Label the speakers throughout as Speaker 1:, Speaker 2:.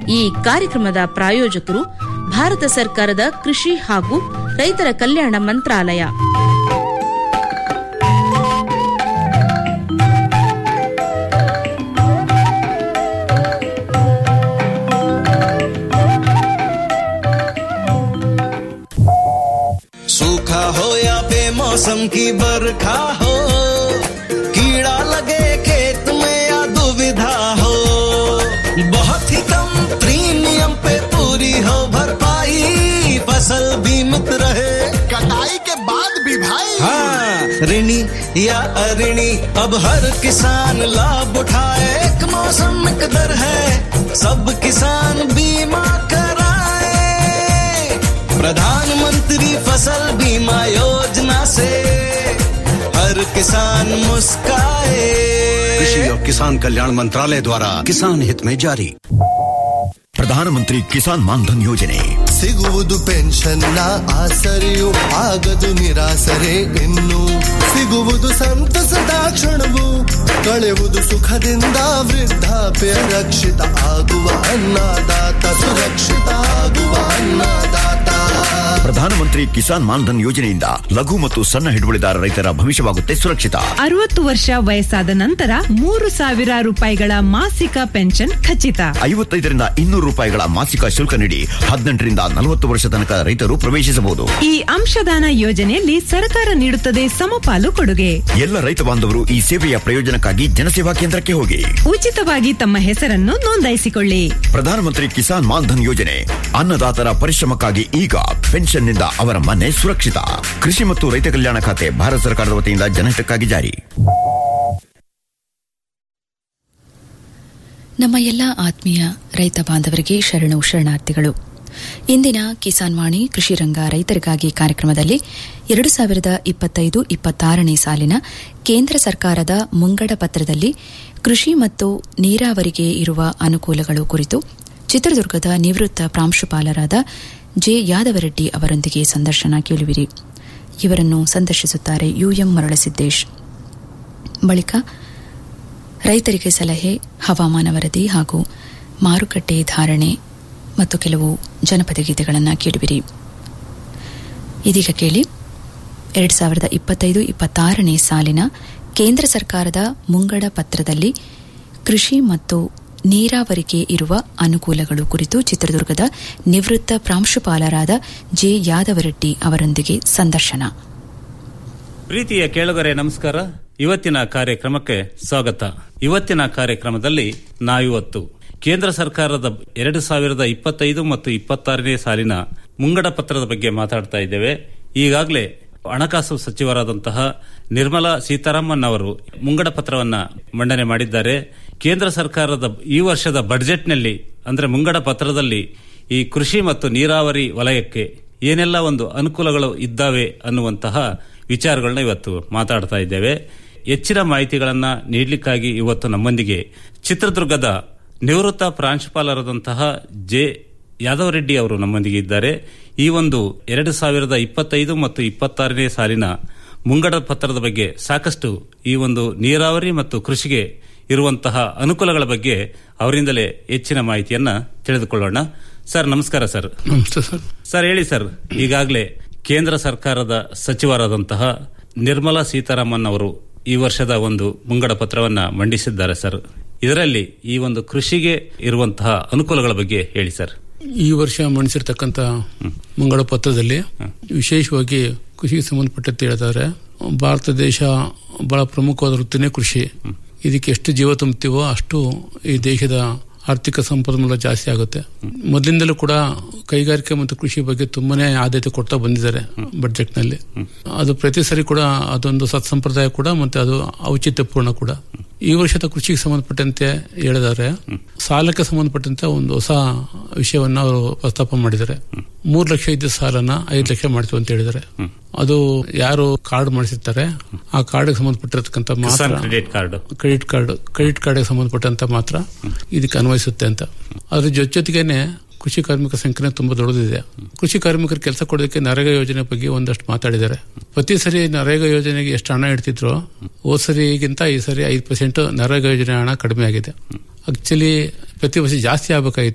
Speaker 1: ಈ ಕಾರ್ಯಕ್ರಮದ ಪ್ರಾಯೋಜಕರು ಭಾರತ ಸರ್ಕಾರದ ಕೃಷಿ ಹಾಗೂ ರೈತರ ಕಲ್ಯಾಣ ಮಂತ್ರಾಲಯ
Speaker 2: सूखा हो या बेमौसम की बरखा हो कीड़ा लगे खेत में या दुविधा हो बहुत ही कम प्रीमियम पे पूरी हो भरपाई फसल बीमित रहे
Speaker 3: कटाई के बाद भी भाई
Speaker 2: हाँ ऋणी या अऋणी अब हर किसान लाभ उठाए एक मौसम एक दर है सब किसान बीमा कराए प्रधानमंत्री फसल बीमा योजना से हर किसान मुस्काए
Speaker 4: कृषि और किसान कल्याण मंत्रालय द्वारा किसान हित में जारी
Speaker 5: ಪ್ರಧಾನಮಂತ್ರಿ ಕಿಸಾನ್ ಮಾನ್ಧನ್ ಯೋಜನೆ
Speaker 3: ಸಿಗುವುದು ಪೆನ್ಷನ್ನ ಆಸರೆಯು ಆಗದು ನಿರಾಸರೆ ಇನ್ನು ಸಿಗುವುದು ಸಂತಸದ ಕ್ಷಣವು ಕಳೆಯುವುದು ಸುಖದಿಂದ ವೃದ್ಧಾಪ್ಯ ರಕ್ಷಿತ ಆಗುವ ಅನ್ನದಾತ ಸುರಕ್ಷಿತ ಆಗುವ ಅನ್ನದಾತ
Speaker 5: ಪ್ರಧಾನಮಂತ್ರಿ ಕಿಸಾನ್ ಮಾನ್ಧನ್ ಯೋಜನೆಯಿಂದ ಲಘು ಮತ್ತು ಸಣ್ಣ ಹಿಡುವಳಿದಾರ ರೈತರ ಭವಿಷ್ಯವಾಗುತ್ತೆ ಸುರಕ್ಷಿತ
Speaker 6: ಅರವತ್ತು ವರ್ಷ ವಯಸ್ಸಾದ ನಂತರ ಮೂರು ಸಾವಿರ ರೂಪಾಯಿಗಳ ಮಾಸಿಕ ಪೆನ್ಷನ್ ಖಚಿತ
Speaker 5: ಐವತ್ತೈದರಿಂದ ಇನ್ನೂರು ರೂಪಾಯಿಗಳ ಮಾಸಿಕ ಶುಲ್ಕ ನೀಡಿ ಹದಿನೆಂಟರಿಂದ ನಲವತ್ತು ವರ್ಷ ತನಕ ರೈತರು ಪ್ರವೇಶಿಸಬಹುದು
Speaker 6: ಈ ಅಂಶದಾನ ಯೋಜನೆಯಲ್ಲಿ ಸರ್ಕಾರ ನೀಡುತ್ತದೆ ಸಮಪಾಲು ಕೊಡುಗೆ
Speaker 5: ಎಲ್ಲ ರೈತ ಬಾಂಧವರು ಈ ಸೇವೆಯ ಪ್ರಯೋಜನಕ್ಕಾಗಿ ಜನಸೇವಾ ಕೇಂದ್ರಕ್ಕೆ ಹೋಗಿ
Speaker 6: ಉಚಿತವಾಗಿ ತಮ್ಮ ಹೆಸರನ್ನು ನೋಂದಾಯಿಸಿಕೊಳ್ಳಿ
Speaker 5: ಪ್ರಧಾನಮಂತ್ರಿ ಕಿಸಾನ್ ಮಾನ್ಧನ್ ಯೋಜನೆ ಅನ್ನದಾತರ ಪರಿಶ್ರಮಕ್ಕಾಗಿ ಈಗ ಪೆನ್ಷನ್ನಿಂದ ಅವರ ಮನೆ ಸುರಕ್ಷಿತ ಕೃಷಿ ಮತ್ತು ರೈತ ಕಲ್ಯಾಣ ಖಾತೆ ಭಾರತ ಸರ್ಕಾರದ ವತಿಯಿಂದ ಜನಹಿತಕ್ಕಾಗಿ ಜಾರಿ
Speaker 7: ನಮ್ಮ ಎಲ್ಲ ಆತ್ಮೀಯ ರೈತ ಬಾಂಧವರಿಗೆ ಶರಣು ಶರಣಾರ್ಥಿಗಳು ಇಂದಿನ ಕಿಸಾನ್ ವಾಣಿ ಕೃಷಿ ರಂಗ ರೈತರಿಗಾಗಿ ಕಾರ್ಯಕ್ರಮದಲ್ಲಿ ಎರಡು ಸಾವಿರದ ಇಪ್ಪತ್ತೈದು ಇಪ್ಪತ್ತಾರನೇ ಸಾಲಿನ ಕೇಂದ್ರ ಸರ್ಕಾರದ ಮುಂಗಡ ಪತ್ರದಲ್ಲಿ ಕೃಷಿ ಮತ್ತು ನೀರಾವರಿಗೆ ಇರುವ ಅನುಕೂಲಗಳು ಕುರಿತು ಚಿತ್ರದುರ್ಗದ ನಿವೃತ್ತ ಪ್ರಾಂಶುಪಾಲರಾದ ಜೆ ಯಾದವರೆಡ್ಡಿ ಅವರೊಂದಿಗೆ ಸಂದರ್ಶನ ಕೇಳುವಿರಿ ಇವರನ್ನು ಸಂದರ್ಶಿಸುತ್ತಾರೆ ಯುಎಂ ಮರಳಸಿದ್ದೇಶ್ ಬಳಿಕ ರೈತರಿಗೆ ಸಲಹೆ ಹವಾಮಾನ ವರದಿ ಹಾಗೂ ಮಾರುಕಟ್ಟೆ ಧಾರಣೆ ಮತ್ತು ಕೆಲವು ಜನಪದ ಗೀತೆಗಳನ್ನು ಕೇಳುವಿರಿ ಇದೀಗ ಕೇಳಿ ಎರಡು ಸಾವಿರದ ಇಪ್ಪತ್ತೈದು ಇಪ್ಪತ್ತಾರನೇ ಸಾಲಿನ ಕೇಂದ್ರ ಸರ್ಕಾರದ ಮುಂಗಡ ಪತ್ರದಲ್ಲಿ ಕೃಷಿ ಮತ್ತು ನೀರಾವರಿಗೆ ಇರುವ ಅನುಕೂಲಗಳು ಕುರಿತು ಚಿತ್ರದುರ್ಗದ ನಿವೃತ್ತ ಪ್ರಾಂಶುಪಾಲರಾದ ಜೆ ಯಾದವರೆಡ್ಡಿ ಅವರೊಂದಿಗೆ ಸಂದರ್ಶನ
Speaker 8: ಪ್ರೀತಿಯ ಕೇಳುಗರೆ ನಮಸ್ಕಾರ ಇವತ್ತಿನ ಕಾರ್ಯಕ್ರಮಕ್ಕೆ ಸ್ವಾಗತ ಇವತ್ತಿನ ಕಾರ್ಯಕ್ರಮದಲ್ಲಿ ನಾವಿವತ್ತು ಕೇಂದ್ರ ಸರ್ಕಾರದ ಎರಡು ಸಾವಿರದ ಇಪ್ಪತ್ತೈದು ಮತ್ತು ಇಪ್ಪತ್ತಾರನೇ ಸಾಲಿನ ಮುಂಗಡ ಪತ್ರದ ಬಗ್ಗೆ ಮಾತಾಡ್ತಾ ಇದ್ದೇವೆ ಈಗಾಗಲೇ ಹಣಕಾಸು ಸಚಿವರಾದಂತಹ ನಿರ್ಮಲಾ ಸೀತಾರಾಮನ್ ಅವರು ಮುಂಗಡ ಪತ್ರವನ್ನ ಮಂಡನೆ ಮಾಡಿದ್ದಾರೆ ಕೇಂದ್ರ ಸರ್ಕಾರದ ಈ ವರ್ಷದ ಬಡ್ಜೆಟ್ನಲ್ಲಿ ಅಂದ್ರೆ ಮುಂಗಡ ಪತ್ರದಲ್ಲಿ ಈ ಕೃಷಿ ಮತ್ತು ನೀರಾವರಿ ವಲಯಕ್ಕೆ ಏನೆಲ್ಲ ಒಂದು ಅನುಕೂಲಗಳು ಇದ್ದಾವೆ ಅನ್ನುವಂತಹ ವಿಚಾರಗಳನ್ನ ಇವತ್ತು ಮಾತಾಡ್ತಾ ಇದ್ದೇವೆ ಹೆಚ್ಚಿನ ಮಾಹಿತಿಗಳನ್ನ ನೀಡಲಿಕ್ಕಾಗಿ ಇವತ್ತು ನಮ್ಮೊಂದಿಗೆ ಚಿತ್ರದುರ್ಗದ ನಿವೃತ್ತ ಪ್ರಾಂಶುಪಾಲರಾದಂತಹ ಜೆ ಯಾದವ್ ರೆಡ್ಡಿ ಅವರು ನಮ್ಮೊಂದಿಗೆ ಇದ್ದಾರೆ ಈ ಒಂದು ಎರಡು ಸಾವಿರದ ಇಪ್ಪತ್ತೈದು ಮತ್ತು ಇಪ್ಪತ್ತಾರನೇ ಸಾಲಿನ ಮುಂಗಡ ಪತ್ರದ ಬಗ್ಗೆ ಸಾಕಷ್ಟು ಈ ಒಂದು ನೀರಾವರಿ ಮತ್ತು ಕೃಷಿಗೆ ಇರುವಂತಹ ಅನುಕೂಲಗಳ ಬಗ್ಗೆ ಅವರಿಂದಲೇ ಹೆಚ್ಚಿನ ಮಾಹಿತಿಯನ್ನ ತಿಳಿದುಕೊಳ್ಳೋಣ ಸರ್ ನಮಸ್ಕಾರ ಸರ್
Speaker 9: ನಮಸ್ತೆ ಸರ್
Speaker 8: ಸರ್ ಹೇಳಿ ಸರ್ ಈಗಾಗಲೇ ಕೇಂದ್ರ ಸರ್ಕಾರದ ಸಚಿವರಾದಂತಹ ನಿರ್ಮಲಾ ಸೀತಾರಾಮನ್ ಅವರು ಈ ವರ್ಷದ ಒಂದು ಮುಂಗಡ ಪತ್ರವನ್ನ ಮಂಡಿಸಿದ್ದಾರೆ ಸರ್ ಇದರಲ್ಲಿ ಈ ಒಂದು ಕೃಷಿಗೆ ಇರುವಂತಹ ಅನುಕೂಲಗಳ ಬಗ್ಗೆ ಹೇಳಿ ಸರ್
Speaker 9: ಈ ವರ್ಷ ಮಂಡಿಸಿರ್ತಕ್ಕಂಥ ಮಂಗಳ ಪತ್ರದಲ್ಲಿ ವಿಶೇಷವಾಗಿ ಕೃಷಿಗೆ ಸಂಬಂಧಪಟ್ಟಂತೆ ಹೇಳಿದ್ದಾರೆ ಭಾರತ ದೇಶ ಬಹಳ ಪ್ರಮುಖವಾದ ವೃತ್ತಿನೇ ಕೃಷಿ ಇದಕ್ಕೆ ಎಷ್ಟು ಜೀವ ತುಂಬುತ್ತೀವೋ ಅಷ್ಟು ಈ ದೇಶದ ಆರ್ಥಿಕ ಸಂಪನ್ಮೂಲ ಜಾಸ್ತಿ ಆಗುತ್ತೆ ಮೊದಲಿಂದಲೂ ಕೂಡ ಕೈಗಾರಿಕೆ ಮತ್ತು ಕೃಷಿ ಬಗ್ಗೆ ತುಂಬಾನೇ ಆದ್ಯತೆ ಕೊಡ್ತಾ ಬಂದಿದ್ದಾರೆ ಬಡ್ಜೆಟ್ ನಲ್ಲಿ ಅದು ಪ್ರತಿ ಸರಿ ಕೂಡ ಅದೊಂದು ಸತ್ಸಂಪ್ರದಾಯ ಕೂಡ ಮತ್ತೆ ಅದು ಔಚಿತ್ಯಪೂರ್ಣ ಕೂಡ ಈ ವರ್ಷದ ಕೃಷಿಗೆ ಸಂಬಂಧಪಟ್ಟಂತೆ ಹೇಳಿದ್ದಾರೆ ಸಾಲಕ್ಕೆ ಸಂಬಂಧಪಟ್ಟಂತೆ ಒಂದು ಹೊಸ ವಿಷಯವನ್ನ ಅವರು ಪ್ರಸ್ತಾಪ ಮಾಡಿದ್ದಾರೆ ಮೂರು ಲಕ್ಷ ಇದ್ದ ಸಾಲನ ಐದು ಲಕ್ಷ ಮಾಡ್ತೀವಿ ಅಂತ ಹೇಳಿದ್ದಾರೆ ಅದು ಯಾರು ಕಾರ್ಡ್ ಮಾಡಿಸಿರ್ತಾರೆ ಆ ಕಾರ್ಡ್ಗೆ ಸಂಬಂಧಪಟ್ಟಿರ್ತಕ್ಕಂಥ ಮಾತ್ರ
Speaker 8: Kisan credit card
Speaker 9: credit card credit ಕಾರ್ಡ್ಗೆ ಸಂಬಂಧಪಟ್ಟಂತ ಮಾತ್ರ ಇದಕ್ಕೆ ಅನ್ವಯಿಸುತ್ತೆ ಅಂತ ಅದ್ರ ಜೊತೆ ಜೊತೆಗೇನೆ ಕೃಷಿ ಕಾರ್ಮಿಕ ಸಂಖ್ಯೆ ತುಂಬಾ ದೊಡ್ಡದಿದೆ ಕೃಷಿ ಕಾರ್ಮಿಕರು ಕೆಲಸ ಕೊಡೋದಕ್ಕೆ ನರೇಗಾ ಯೋಜನೆ ಬಗ್ಗೆ ಒಂದಷ್ಟು ಮಾತಾಡಿದ್ದಾರೆ ಪ್ರತಿ ಸರಿ ನರೇಗಾ ಯೋಜನೆಗೆ ಎಷ್ಟು ಹಣ ಇಡ್ತಿದ್ರು ಹೋದ್ ಸರಿಗಿಂತ ಈ ಸರಿ ಐದು ಪರ್ಸೆಂಟ್ ನರೇಗಾ ಯೋಜನೆ ಹಣ ಕಡಿಮೆ ಆಗಿದೆ ಆಕ್ಚುಲಿ ಪ್ರತಿ ವರ್ಷ ಜಾಸ್ತಿ ಆಗಬೇಕಾಯಿತು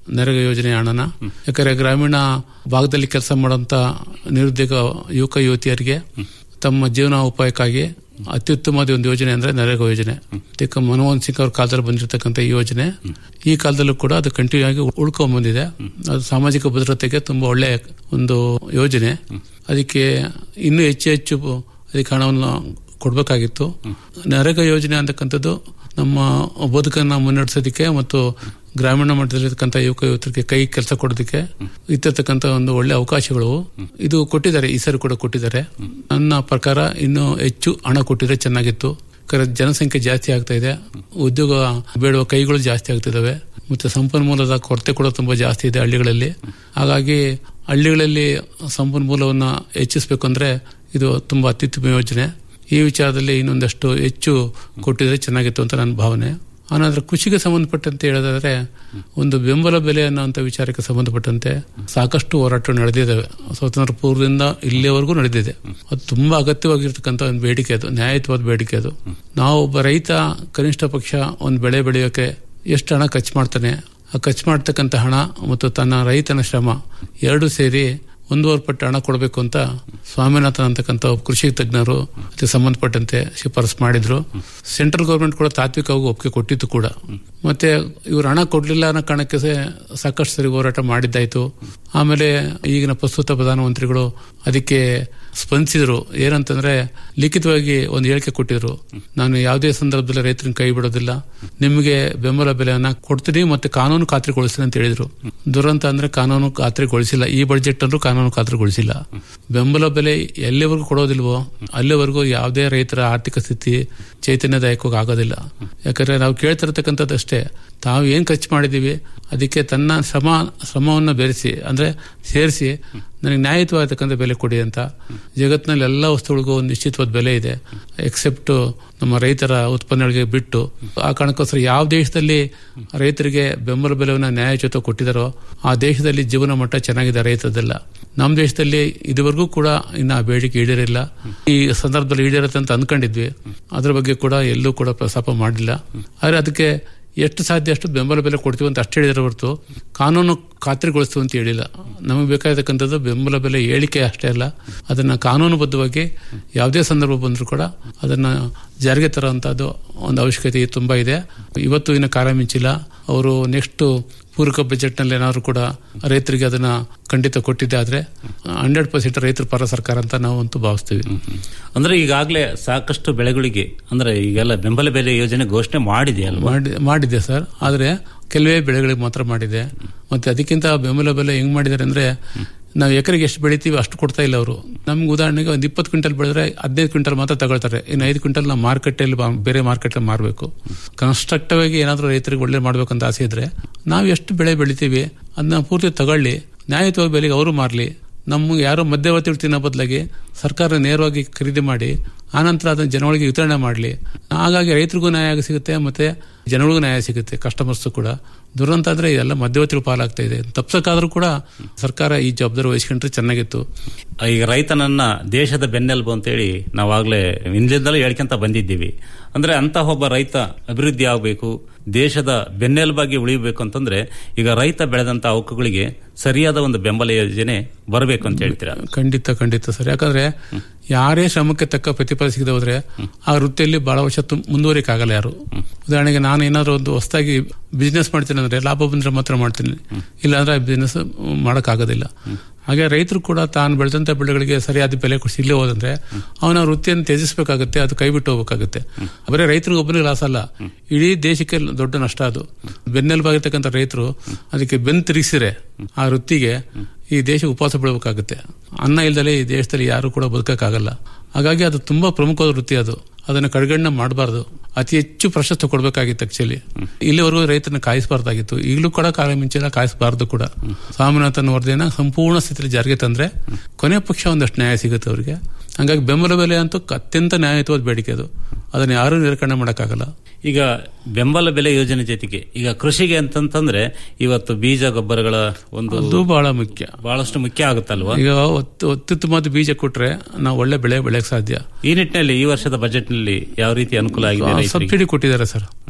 Speaker 9: ನರೇಗಾ ಯೋಜನೆ ಹಣನ ಯಾಕಂದ್ರೆ ಗ್ರಾಮೀಣ ಭಾಗದಲ್ಲಿ ಕೆಲಸ ಮಾಡುವಂತ ನಿರುದ್ಯೋಗ ಯುವಕ ಯುವತಿಯರಿಗೆ ತಮ್ಮ ಜೀವನೋಪಾಯಕ್ಕಾಗಿ ಅತ್ಯುತ್ತಮವಾದ ಒಂದು ಯೋಜನೆ ಅಂದ್ರೆ ನರೇಗಾ ಯೋಜನೆ ಇದಕ್ಕೆ ಮನಮೋಹನ್ ಸಿಂಗ್ ಅವ್ರ ಕಾಲದಲ್ಲಿ ಬಂದಿರತಕ್ಕಂಥ ಈ ಯೋಜನೆ ಈ ಕಾಲದಲ್ಲೂ ಕೂಡ ಅದು ಕಂಟಿನ್ಯೂ ಆಗಿ ಉಳ್ಕೊಂಡ್ ಬಂದಿದೆ ಅದು ಸಾಮಾಜಿಕ ಭದ್ರತೆಗೆ ತುಂಬಾ ಒಳ್ಳೆಯ ಒಂದು ಯೋಜನೆ ಅದಕ್ಕೆ ಇನ್ನೂ ಹೆಚ್ಚು ಹೆಚ್ಚು ಅದಕ್ಕೆ ಹಣವನ್ನು ಕೊಡಬೇಕಾಗಿತ್ತು ನರೇಗಾ ಯೋಜನೆ ಅಂತಕ್ಕಂಥದ್ದು ನಮ್ಮ ಬದುಕನ್ನ ಮುನ್ನಡೆಸೋದಕ್ಕೆ ಮತ್ತು ಗ್ರಾಮೀಣ ಮಟ್ಟದಲ್ಲಿರ್ತಕ್ಕಂಥ ಯುವಕ ಯುವತರಿಗೆ ಕೈ ಕೆಲಸ ಕೊಡೋದಕ್ಕೆ ಇತ್ತಿರ್ತಕ್ಕಂಥ ಒಂದು ಒಳ್ಳೆ ಅವಕಾಶಗಳು ಇದು ಕೊಟ್ಟಿದ್ದಾರೆ ಈ ಸರಿ ಕೂಡ ಕೊಟ್ಟಿದ್ದಾರೆ ನನ್ನ ಪ್ರಕಾರ ಇನ್ನೂ ಹೆಚ್ಚು ಹಣ ಕೊಟ್ಟಿದ್ರೆ ಚೆನ್ನಾಗಿತ್ತು ಯಾಕಂದ್ರೆ ಜನಸಂಖ್ಯೆ ಜಾಸ್ತಿ ಆಗ್ತಾ ಇದೆ ಉದ್ಯೋಗ ಬೇಡುವ ಕೈಗಳು ಜಾಸ್ತಿ ಆಗ್ತಿದಾವೆ ಮತ್ತೆ ಸಂಪನ್ಮೂಲದ ಕೊರತೆ ಕೂಡ ತುಂಬಾ ಜಾಸ್ತಿ ಇದೆ ಹಳ್ಳಿಗಳಲ್ಲಿ ಹಾಗಾಗಿ ಹಳ್ಳಿಗಳಲ್ಲಿ ಸಂಪನ್ಮೂಲವನ್ನ ಹೆಚ್ಚಿಸಬೇಕು ಅಂದ್ರೆ ಇದು ತುಂಬಾ ಅತ್ಯುತ್ತಮ ಯೋಜನೆ ಈ ವಿಚಾರದಲ್ಲಿ ಇನ್ನೊಂದಷ್ಟು ಹೆಚ್ಚು ಕೊಟ್ಟಿದ್ರೆ ಚೆನ್ನಾಗಿತ್ತು ಅಂತ ನನ್ನ ಭಾವನೆ ಆನಂತರ ಕೃಷಿಗೆ ಸಂಬಂಧಪಟ್ಟಂತೆ ಹೇಳೋದಾದ್ರೆ ಒಂದು ಬೆಂಬಲ ಬೆಲೆ ಅನ್ನುವಂಥ ವಿಚಾರಕ್ಕೆ ಸಂಬಂಧಪಟ್ಟಂತೆ ಸಾಕಷ್ಟು ಹೋರಾಟ ನಡೆದಿದ್ದಾವೆ ಸ್ವಾತಂತ್ರ್ಯ ಪೂರ್ವದಿಂದ ಇಲ್ಲಿಯವರೆಗೂ ನಡೆದಿದೆ ಅದು ತುಂಬಾ ಅಗತ್ಯವಾಗಿರ್ತಕ್ಕಂಥ ಒಂದು ಬೇಡಿಕೆ ಅದು ನ್ಯಾಯಯುತವಾದ ಬೇಡಿಕೆ ಅದು ನಾವು ಒಬ್ಬ ರೈತ ಕನಿಷ್ಠ ಪಕ್ಷ ಒಂದು ಬೆಳೆ ಬೆಳೆಯೋಕೆ ಎಷ್ಟು ಹಣ ಖರ್ಚು ಮಾಡ್ತಾನೆ ಆ ಖರ್ಚು ಮಾಡ್ತಕ್ಕಂಥ ಹಣ ಮತ್ತು ತನ್ನ ರೈತನ ಶ್ರಮ ಎರಡು ಸೇರಿ ಒಂದೂವರೆ ಪಟ್ಟು ಹಣ ಕೊಡಬೇಕು ಅಂತ ಸ್ವಾಮಿನಾಥನ್ ಅಂತಕ್ಕಂಥ ಒಬ್ಬ ಕೃಷಿ ತಜ್ಞರು ಅದಕ್ಕೆ ಸಂಬಂಧಪಟ್ಟಂತೆ ಶಿಫಾರಸು ಮಾಡಿದ್ರು ಸೆಂಟ್ರಲ್ ಗೌರ್ಮೆಂಟ್ ಕೂಡ ತಾತ್ವಿಕವಾಗಿ ಒಪ್ಪಿಗೆ ಕೊಟ್ಟಿತ್ತು ಕೂಡ ಮತ್ತೆ ಇವ್ರು ಹಣ ಕೊಡ್ಲಿಲ್ಲ ಅನ್ನೋ ಕಾರಣಕ್ಕೆ ಸಾಕಷ್ಟು ಸರಿ ಹೋರಾಟ ಮಾಡಿದ್ದಾಯ್ತು ಆಮೇಲೆ ಈಗಿನ ಪ್ರಸ್ತುತ ಪ್ರಧಾನಮಂತ್ರಿಗಳು ಅದಕ್ಕೆ ಸ್ಪಂದಿಸಿದ್ರು ಏನಂತಂದ್ರೆ ಲಿಖಿತವಾಗಿ ಒಂದು ಹೇಳಿಕೆ ಕೊಟ್ಟಿದ್ರು ನಾನು ಯಾವುದೇ ಸಂದರ್ಭದಲ್ಲಿ ರೈತರನ್ನ ಕೈ ಬಿಡೋದಿಲ್ಲ ನಿಮಗೆ ಬೆಂಬಲ ಬೆಲೆಯನ್ನ ಕೊಡ್ತೀನಿ ಮತ್ತೆ ಕಾನೂನು ಖಾತ್ರಿಗೊಳಿಸ್ತೀನಿ ಅಂತ ಹೇಳಿದ್ರು ದುರಂತ ಅಂದ್ರೆ ಕಾನೂನು ಖಾತ್ರಿಗೊಳಿಸಿಲ್ಲ ಈ ಬಜೆಟ್ ಅಲ್ಲೂ ಕಾನೂನು ಖಾತ್ರಿಗೊಳಿಸಿಲ್ಲ ಬೆಂಬಲ ಬೆಲೆ ಎಲ್ಲಿವರೆಗೂ ಕೊಡೋದಿಲ್ವೋ ಅಲ್ಲಿವರೆಗೂ ಯಾವುದೇ ರೈತರ ಆರ್ಥಿಕ ಸ್ಥಿತಿ ಚೈತನ್ಯದಾಯಕವಾಗಿ ಆಗೋದಿಲ್ಲ ಯಾಕಂದ್ರೆ ನಾವು ಕೇಳ್ತಿರತಕ್ಕಂಥದ್ದಷ್ಟೇ ತಾವು ಏನ್ ಖರ್ಚು ಮಾಡಿದೀವಿ ಅದಕ್ಕೆ ತನ್ನ ಶ್ರಮ ಶ್ರಮವನ್ನು ಬೆರೆಸಿ ಅಂದ್ರೆ ಸೇರಿಸಿ ನನಗೆ ನ್ಯಾಯಯುತವಾಗಿರ್ತಕ್ಕಂಥ ಬೆಲೆ ಕೊಡಿ ಅಂತ ಜಗತ್ತಿನಲ್ಲಿ ಎಲ್ಲ ವಸ್ತುಗಳಿಗೂ ಒಂದು ನಿಶ್ಚಿತವಾದ ಬೆಲೆ ಇದೆ ಎಕ್ಸೆಪ್ಟ್ ನಮ್ಮ ರೈತರ ಉತ್ಪನ್ನಗಳಿಗೆ ಬಿಟ್ಟು ಆ ಕಾರಣಕ್ಕೋಸ್ಕರ ಯಾವ ದೇಶದಲ್ಲಿ ರೈತರಿಗೆ ಬೆಂಬಲ ಬೆಲೆಯನ್ನು ನ್ಯಾಯಯುತ ಕೊಟ್ಟಿದಾರೋ ಆ ದೇಶದಲ್ಲಿ ಜೀವನ ಮಟ್ಟ ಚೆನ್ನಾಗಿದೆ ರೈತರದೆಲ್ಲ ನಮ್ಮ ದೇಶದಲ್ಲಿ ಇದುವರೆಗೂ ಕೂಡ ಇನ್ನು ಆ ಬೇಡಿಕೆ ಈಡೇರಿಲ್ಲ ಈ ಸಂದರ್ಭದಲ್ಲಿ ಈಡೇರುತ್ತೆ ಅಂತ ಅಂದ್ಕೊಂಡಿದ್ವಿ ಅದ್ರ ಬಗ್ಗೆ ಕೂಡ ಎಲ್ಲೂ ಕೂಡ ಪ್ರಸ್ತಾಪ ಮಾಡಿಲ್ಲ ಆದ್ರೆ ಅದಕ್ಕೆ ಎಷ್ಟು ಸಾಧ್ಯ ಅಷ್ಟು ಬೆಂಬಲ ಬೆಲೆ ಕೊಡ್ತೀವಿ ಅಂತ ಅಷ್ಟೇ ಹೇಳಿದ್ರೆ ಹೊರತು ಕಾನೂನು ಖಾತ್ರಿಗೊಳಿಸ್ತೀವಿ ಅಂತ ಹೇಳಿಲ್ಲ ನಮಗೆ ಬೇಕಾಗಿರ್ತಕ್ಕಂಥದ್ದು ಬೆಂಬಲ ಬೆಲೆ ಹೇಳಿಕೆ ಅಷ್ಟೇ ಅಲ್ಲ ಅದನ್ನ ಕಾನೂನುಬದ್ಧವಾಗಿ ಯಾವುದೇ ಸಂದರ್ಭ ಬಂದರೂ ಕೂಡ ಅದನ್ನ ಜಾರಿಗೆ ತರುವಂತಹದ್ದು ಒಂದು ಅವಶ್ಯಕತೆ ತುಂಬಾ ಇದೆ ಇವತ್ತು ಇನ್ನು ಕಾಲ ಮಿಂಚಿಲ್ಲ ಅವರು ನೆಕ್ಸ್ಟ್ ಪೂರಕ ಬಜೆಟ್ ನಲ್ಲಿ ಏನಾದ್ರು ಕೂಡ ರೈತರಿಗೆ ಅದನ್ನ ಖಂಡಿತ ಕೊಟ್ಟಿದ್ದೆ ಆದ್ರೆ ಹಂಡ್ರೆಡ್ ಪರ್ಸೆಂಟ್ ರೈತರ ಪರ ಸರ್ಕಾರ ಅಂತ ನಾವು ಅಂತೂ ಭಾವಿಸ್ತೀವಿ
Speaker 8: ಅಂದ್ರೆ ಈಗಾಗಲೇ ಸಾಕಷ್ಟು ಬೆಳೆಗಳಿಗೆ ಅಂದ್ರೆ ಈಗೆಲ್ಲ ಬೆಂಬಲ ಬೆಲೆ ಯೋಜನೆ ಘೋಷಣೆ ಮಾಡಿದೆಯಲ್ವಾ
Speaker 9: ಮಾಡಿ ಮಾಡಿದೆ ಸರ್ ಆದ್ರೆ ಕೆಲವೇ ಬೆಳೆಗಳಿಗೆ ಮಾತ್ರ ಮಾಡಿದೆ ಮತ್ತೆ ಅದಕ್ಕಿಂತ ಬೆಂಬಲ ಬೆಲೆ ಹೆಂಗ್ ಮಾಡಿದ್ದಾರೆ ಅಂದ್ರೆ ನಾವು ಎಕರೆಗೆ ಎಷ್ಟು ಬೆಳಿತೀವಿ ಅಷ್ಟು ಕೊಡ್ತಾ ಇಲ್ಲ ಅವರು ನಮ್ಗೆ ಉದಾಹರಣೆಗೆ ಒಂದು ಇಪ್ಪತ್ತು ಕ್ವಿಂಟಲ್ ಬೆಳೆದ್ರೆ ಹದಿನೈದು ಕ್ವಿಂಟಲ್ ಮಾತ್ರ ತಗೊಳ್ತಾರೆ ಇನ್ನು ಐದು ಕ್ವಿಂಟಲ್ ನಾವು ಮಾರ್ಕೆಟಲ್ಲಿ ಬೇರೆ ಮಾರ್ಕೆಟ್ ಮಾರಬೇಕು ಕನ್ಸ್ಟ್ರಕ್ಟಿವ್ ಆಗಿ ಏನಾದರೂ ರೈತರಿಗೆ ಒಳ್ಳೆ ಮಾಡ್ಬೇಕಂತ ಆಸೆ ಇದ್ರೆ ನಾವು ಎಷ್ಟು ಬೆಳೆ ಬೆಳಿತೀವಿ ಅದನ್ನ ಪೂರ್ತಿ ತಗೊಳ್ಳಿ ನ್ಯಾಯಯುತವಾಗಿ ಬೆಲೆಗೆ ಅವರು ಮಾರಲಿ ನಮ್ಮ ಯಾರೋ ಮಧ್ಯವರ್ತಿಗಳು ತಿನ್ನೋ ಬದಲಾಗಿ ಸರ್ಕಾರ ನೇರವಾಗಿ ಖರೀದಿ ಮಾಡಿ ಆನಂತರ ಅದನ್ನ ಜನಗಳಿಗೆ ವಿತರಣೆ ಮಾಡಲಿ ಹಾಗಾಗಿ ರೈತರಿಗೂ ನ್ಯಾಯ ಸಿಗುತ್ತೆ ಮತ್ತೆ ಜನಗಳಿಗೂ ನ್ಯಾಯ ಸಿಗುತ್ತೆ ಕಸ್ಟಮರ್ಸ್ ಕೂಡ ದುರಂತ ಅಂದ್ರೆ ಇದೆಲ್ಲ ಮಧ್ಯವರ್ತಿಗಳು ಪಾಲಾಗ್ತಾ ಇದೆ ತಪ್ಸಕ್ಕಾದ್ರೂ ಕೂಡ ಸರ್ಕಾರ ಈ ಜವಾಬ್ದಾರಿ ವಹಿಸ್ಕೊಂಡ್ರೆ ಚೆನ್ನಾಗಿತ್ತು
Speaker 8: ಈಗ ರೈತನನ್ನ ದೇಶದ ಬೆನ್ನೆಲುಬು ಅಂತೇಳಿ ನಾವಾಗ್ಲೇ ಹಿಂದಿಂದಲೂ ಹೇಳ್ಕೊಂತ ಬಂದಿದ್ದೀವಿ ಅಂದ್ರೆ ಅಂತ ಒಬ್ಬ ರೈತ ಅಭಿವೃದ್ಧಿ ಆಗಬೇಕು ದೇಶದ ಬೆನ್ನೆಲುಬಾಗಿ ಉಳಿಯಬೇಕು ಅಂತಂದ್ರೆ ಈಗ ರೈತ ಬೆಳೆದಂತ ಅವಕಗಳಿಗೆ ಸರಿಯಾದ ಒಂದು ಬೆಂಬಲ ಯೋಜನೆ ಬರಬೇಕು ಅಂತ ಹೇಳ್ತೀರಾ
Speaker 9: ಖಂಡಿತ ಖಂಡಿತ ಸರ್ ಯಾಕಂದ್ರೆ ಯಾರೇ ಶ್ರಮಕ್ಕೆ ತಕ್ಕ ಪ್ರತಿಫಲ ಸಿಗದೆ ಹೋದ್ರೆ ಆ ವೃತ್ತಿಯಲ್ಲಿ ಬಹಳ ವರ್ಷ ಮುಂದುವರಿಕ್ ಆಗಲ್ಲ ಯಾರು ಉದಾಹರಣೆಗೆ ನಾನು ಏನಾದ್ರು ಒಂದು ಹೊಸದಾಗಿ ಬಿಸ್ನೆಸ್ ಮಾಡ್ತೀನಿ ಅಂದ್ರೆ ಲಾಭ ಬಂದ್ರೆ ಮಾತ್ರ ಮಾಡ್ತೀನಿ ಇಲ್ಲಾಂದ್ರೆ ಬಿಸ್ನೆಸ್ ಮಾಡಕ್ ಆಗೋದಿಲ್ಲ ಹಾಗೆ ರೈತರು ಕೂಡ ತಾನು ಬೆಳೆದಂತ ಬೆಳೆಗಳಿಗೆ ಸರಿಯಾದ ಬೆಲೆ ಸಿಗಲೇ ಹೋದಂದ್ರೆ ಅವನ ವೃತ್ತಿಯನ್ನು ತ್ಯಜಿಸಬೇಕಾಗುತ್ತೆ ಅದು ಕೈ ಬಿಟ್ಟು ಹೋಗ್ಬೇಕಾಗುತ್ತೆ ಬರೀ ರೈತರಿಗೆ ಒಬ್ಬರಿಗೆ ಲಾಸ್ ಅಲ್ಲ ಇಡೀ ದೇಶಕ್ಕೆ ದೊಡ್ಡ ನಷ್ಟ ಅದು ಬೆನ್ನೆಲುಬಾಗಿರ್ತಕ್ಕಂಥ ರೈತರು ಅದಕ್ಕೆ ಬೆನ್ ತಿರುಗಿಸಿರೆ ಆ ವೃತ್ತಿಗೆ ಈ ದೇಶ ಉಪವಾಸ ಬೀಳಬೇಕಾಗುತ್ತೆ ಅನ್ನ ಇಲ್ದಲೆ ಈ ದೇಶದಲ್ಲಿ ಯಾರು ಕೂಡ ಬದುಕಕ್ಕಾಗಲ್ಲ ಹಾಗಾಗಿ ಅದು ತುಂಬಾ ಪ್ರಮುಖವಾದ ವೃತ್ತಿ ಅದು ಅದನ್ನ ಕಡೆಗಣನೆ ಮಾಡಬಾರ್ದು ಅತಿ ಹೆಚ್ಚು ಪ್ರಶಸ್ತಿ ಕೊಡಬೇಕಾಗಿತ್ತು ಆಕ್ಚುಲಿ ಇಲ್ಲಿವರೆಗೂ ರೈತನ ಕಾಯಿಸಬಾರ್ದಾಗಿತ್ತು ಈಗಲೂ ಕೂಡ ಕಾಲ ಮಿಂಚಿನ ಕಾಯಿಸಬಾರ್ದು ಕೂಡ ಸ್ವಾಮಿನಾಥನ್ ವರದಿಯನ್ನ ಸಂಪೂರ್ಣ ಸ್ಥಿತಿಯಲ್ಲಿ ಜಾರಿಗೆ ತಂದ್ರೆ ಕೊನೆ ಪಕ್ಷ ಒಂದಷ್ಟು ನ್ಯಾಯ ಸಿಗುತ್ತೆ ಅವರಿಗೆ ಹಂಗಾಗಿ ಬೆಂಬಲ ಬೆಲೆ ಅಂತೂ ಅತ್ಯಂತ ನ್ಯಾಯಯುತವಾದ ಬೇಡಿಕೆ ಅದು ಅದನ್ನ ಯಾರು ನಿರಾಕರಣೆ ಮಾಡೋಕ್ಕಾಗಲ್ಲ
Speaker 8: ಈಗ ಬೆಂಬಲ ಬೆಲೆ ಯೋಜನೆ ಜೊತೆಗೆ ಈಗ ಕೃಷಿಗೆ ಅಂತಂತಂದ್ರೆ ಇವತ್ತು ಬೀಜ ಗೊಬ್ಬರಗಳ ಒಂದು
Speaker 9: ಅದು ಬಹಳ ಮುಖ್ಯ
Speaker 8: ಬಹಳಷ್ಟು ಮುಖ್ಯ ಆಗುತ್ತಲ್ವಾ
Speaker 9: ಈಗ ಒತ್ತು- ಅತ್ಯುತ್ತಮವಾದ ಬೀಜ ಕೊಟ್ರೆ ನಾವು ಒಳ್ಳೆ ಬೆಳೆ ಬೆಳೆಯಕ್ ಸಾಧ್ಯ
Speaker 8: ಈ ನಿಟ್ಟಿನಲ್ಲಿ ಈ ವರ್ಷದ ಬಜೆಟ್ ನಲ್ಲಿ ಯಾವ ರೀತಿ ಅನುಕೂಲ ಆಗಿದೆ ರೈತರಿಗೆ?
Speaker 9: ಸಬ್ಸಿಡಿ ಕೊಟ್ಟಿದ್ದಾರೆ ಸರ್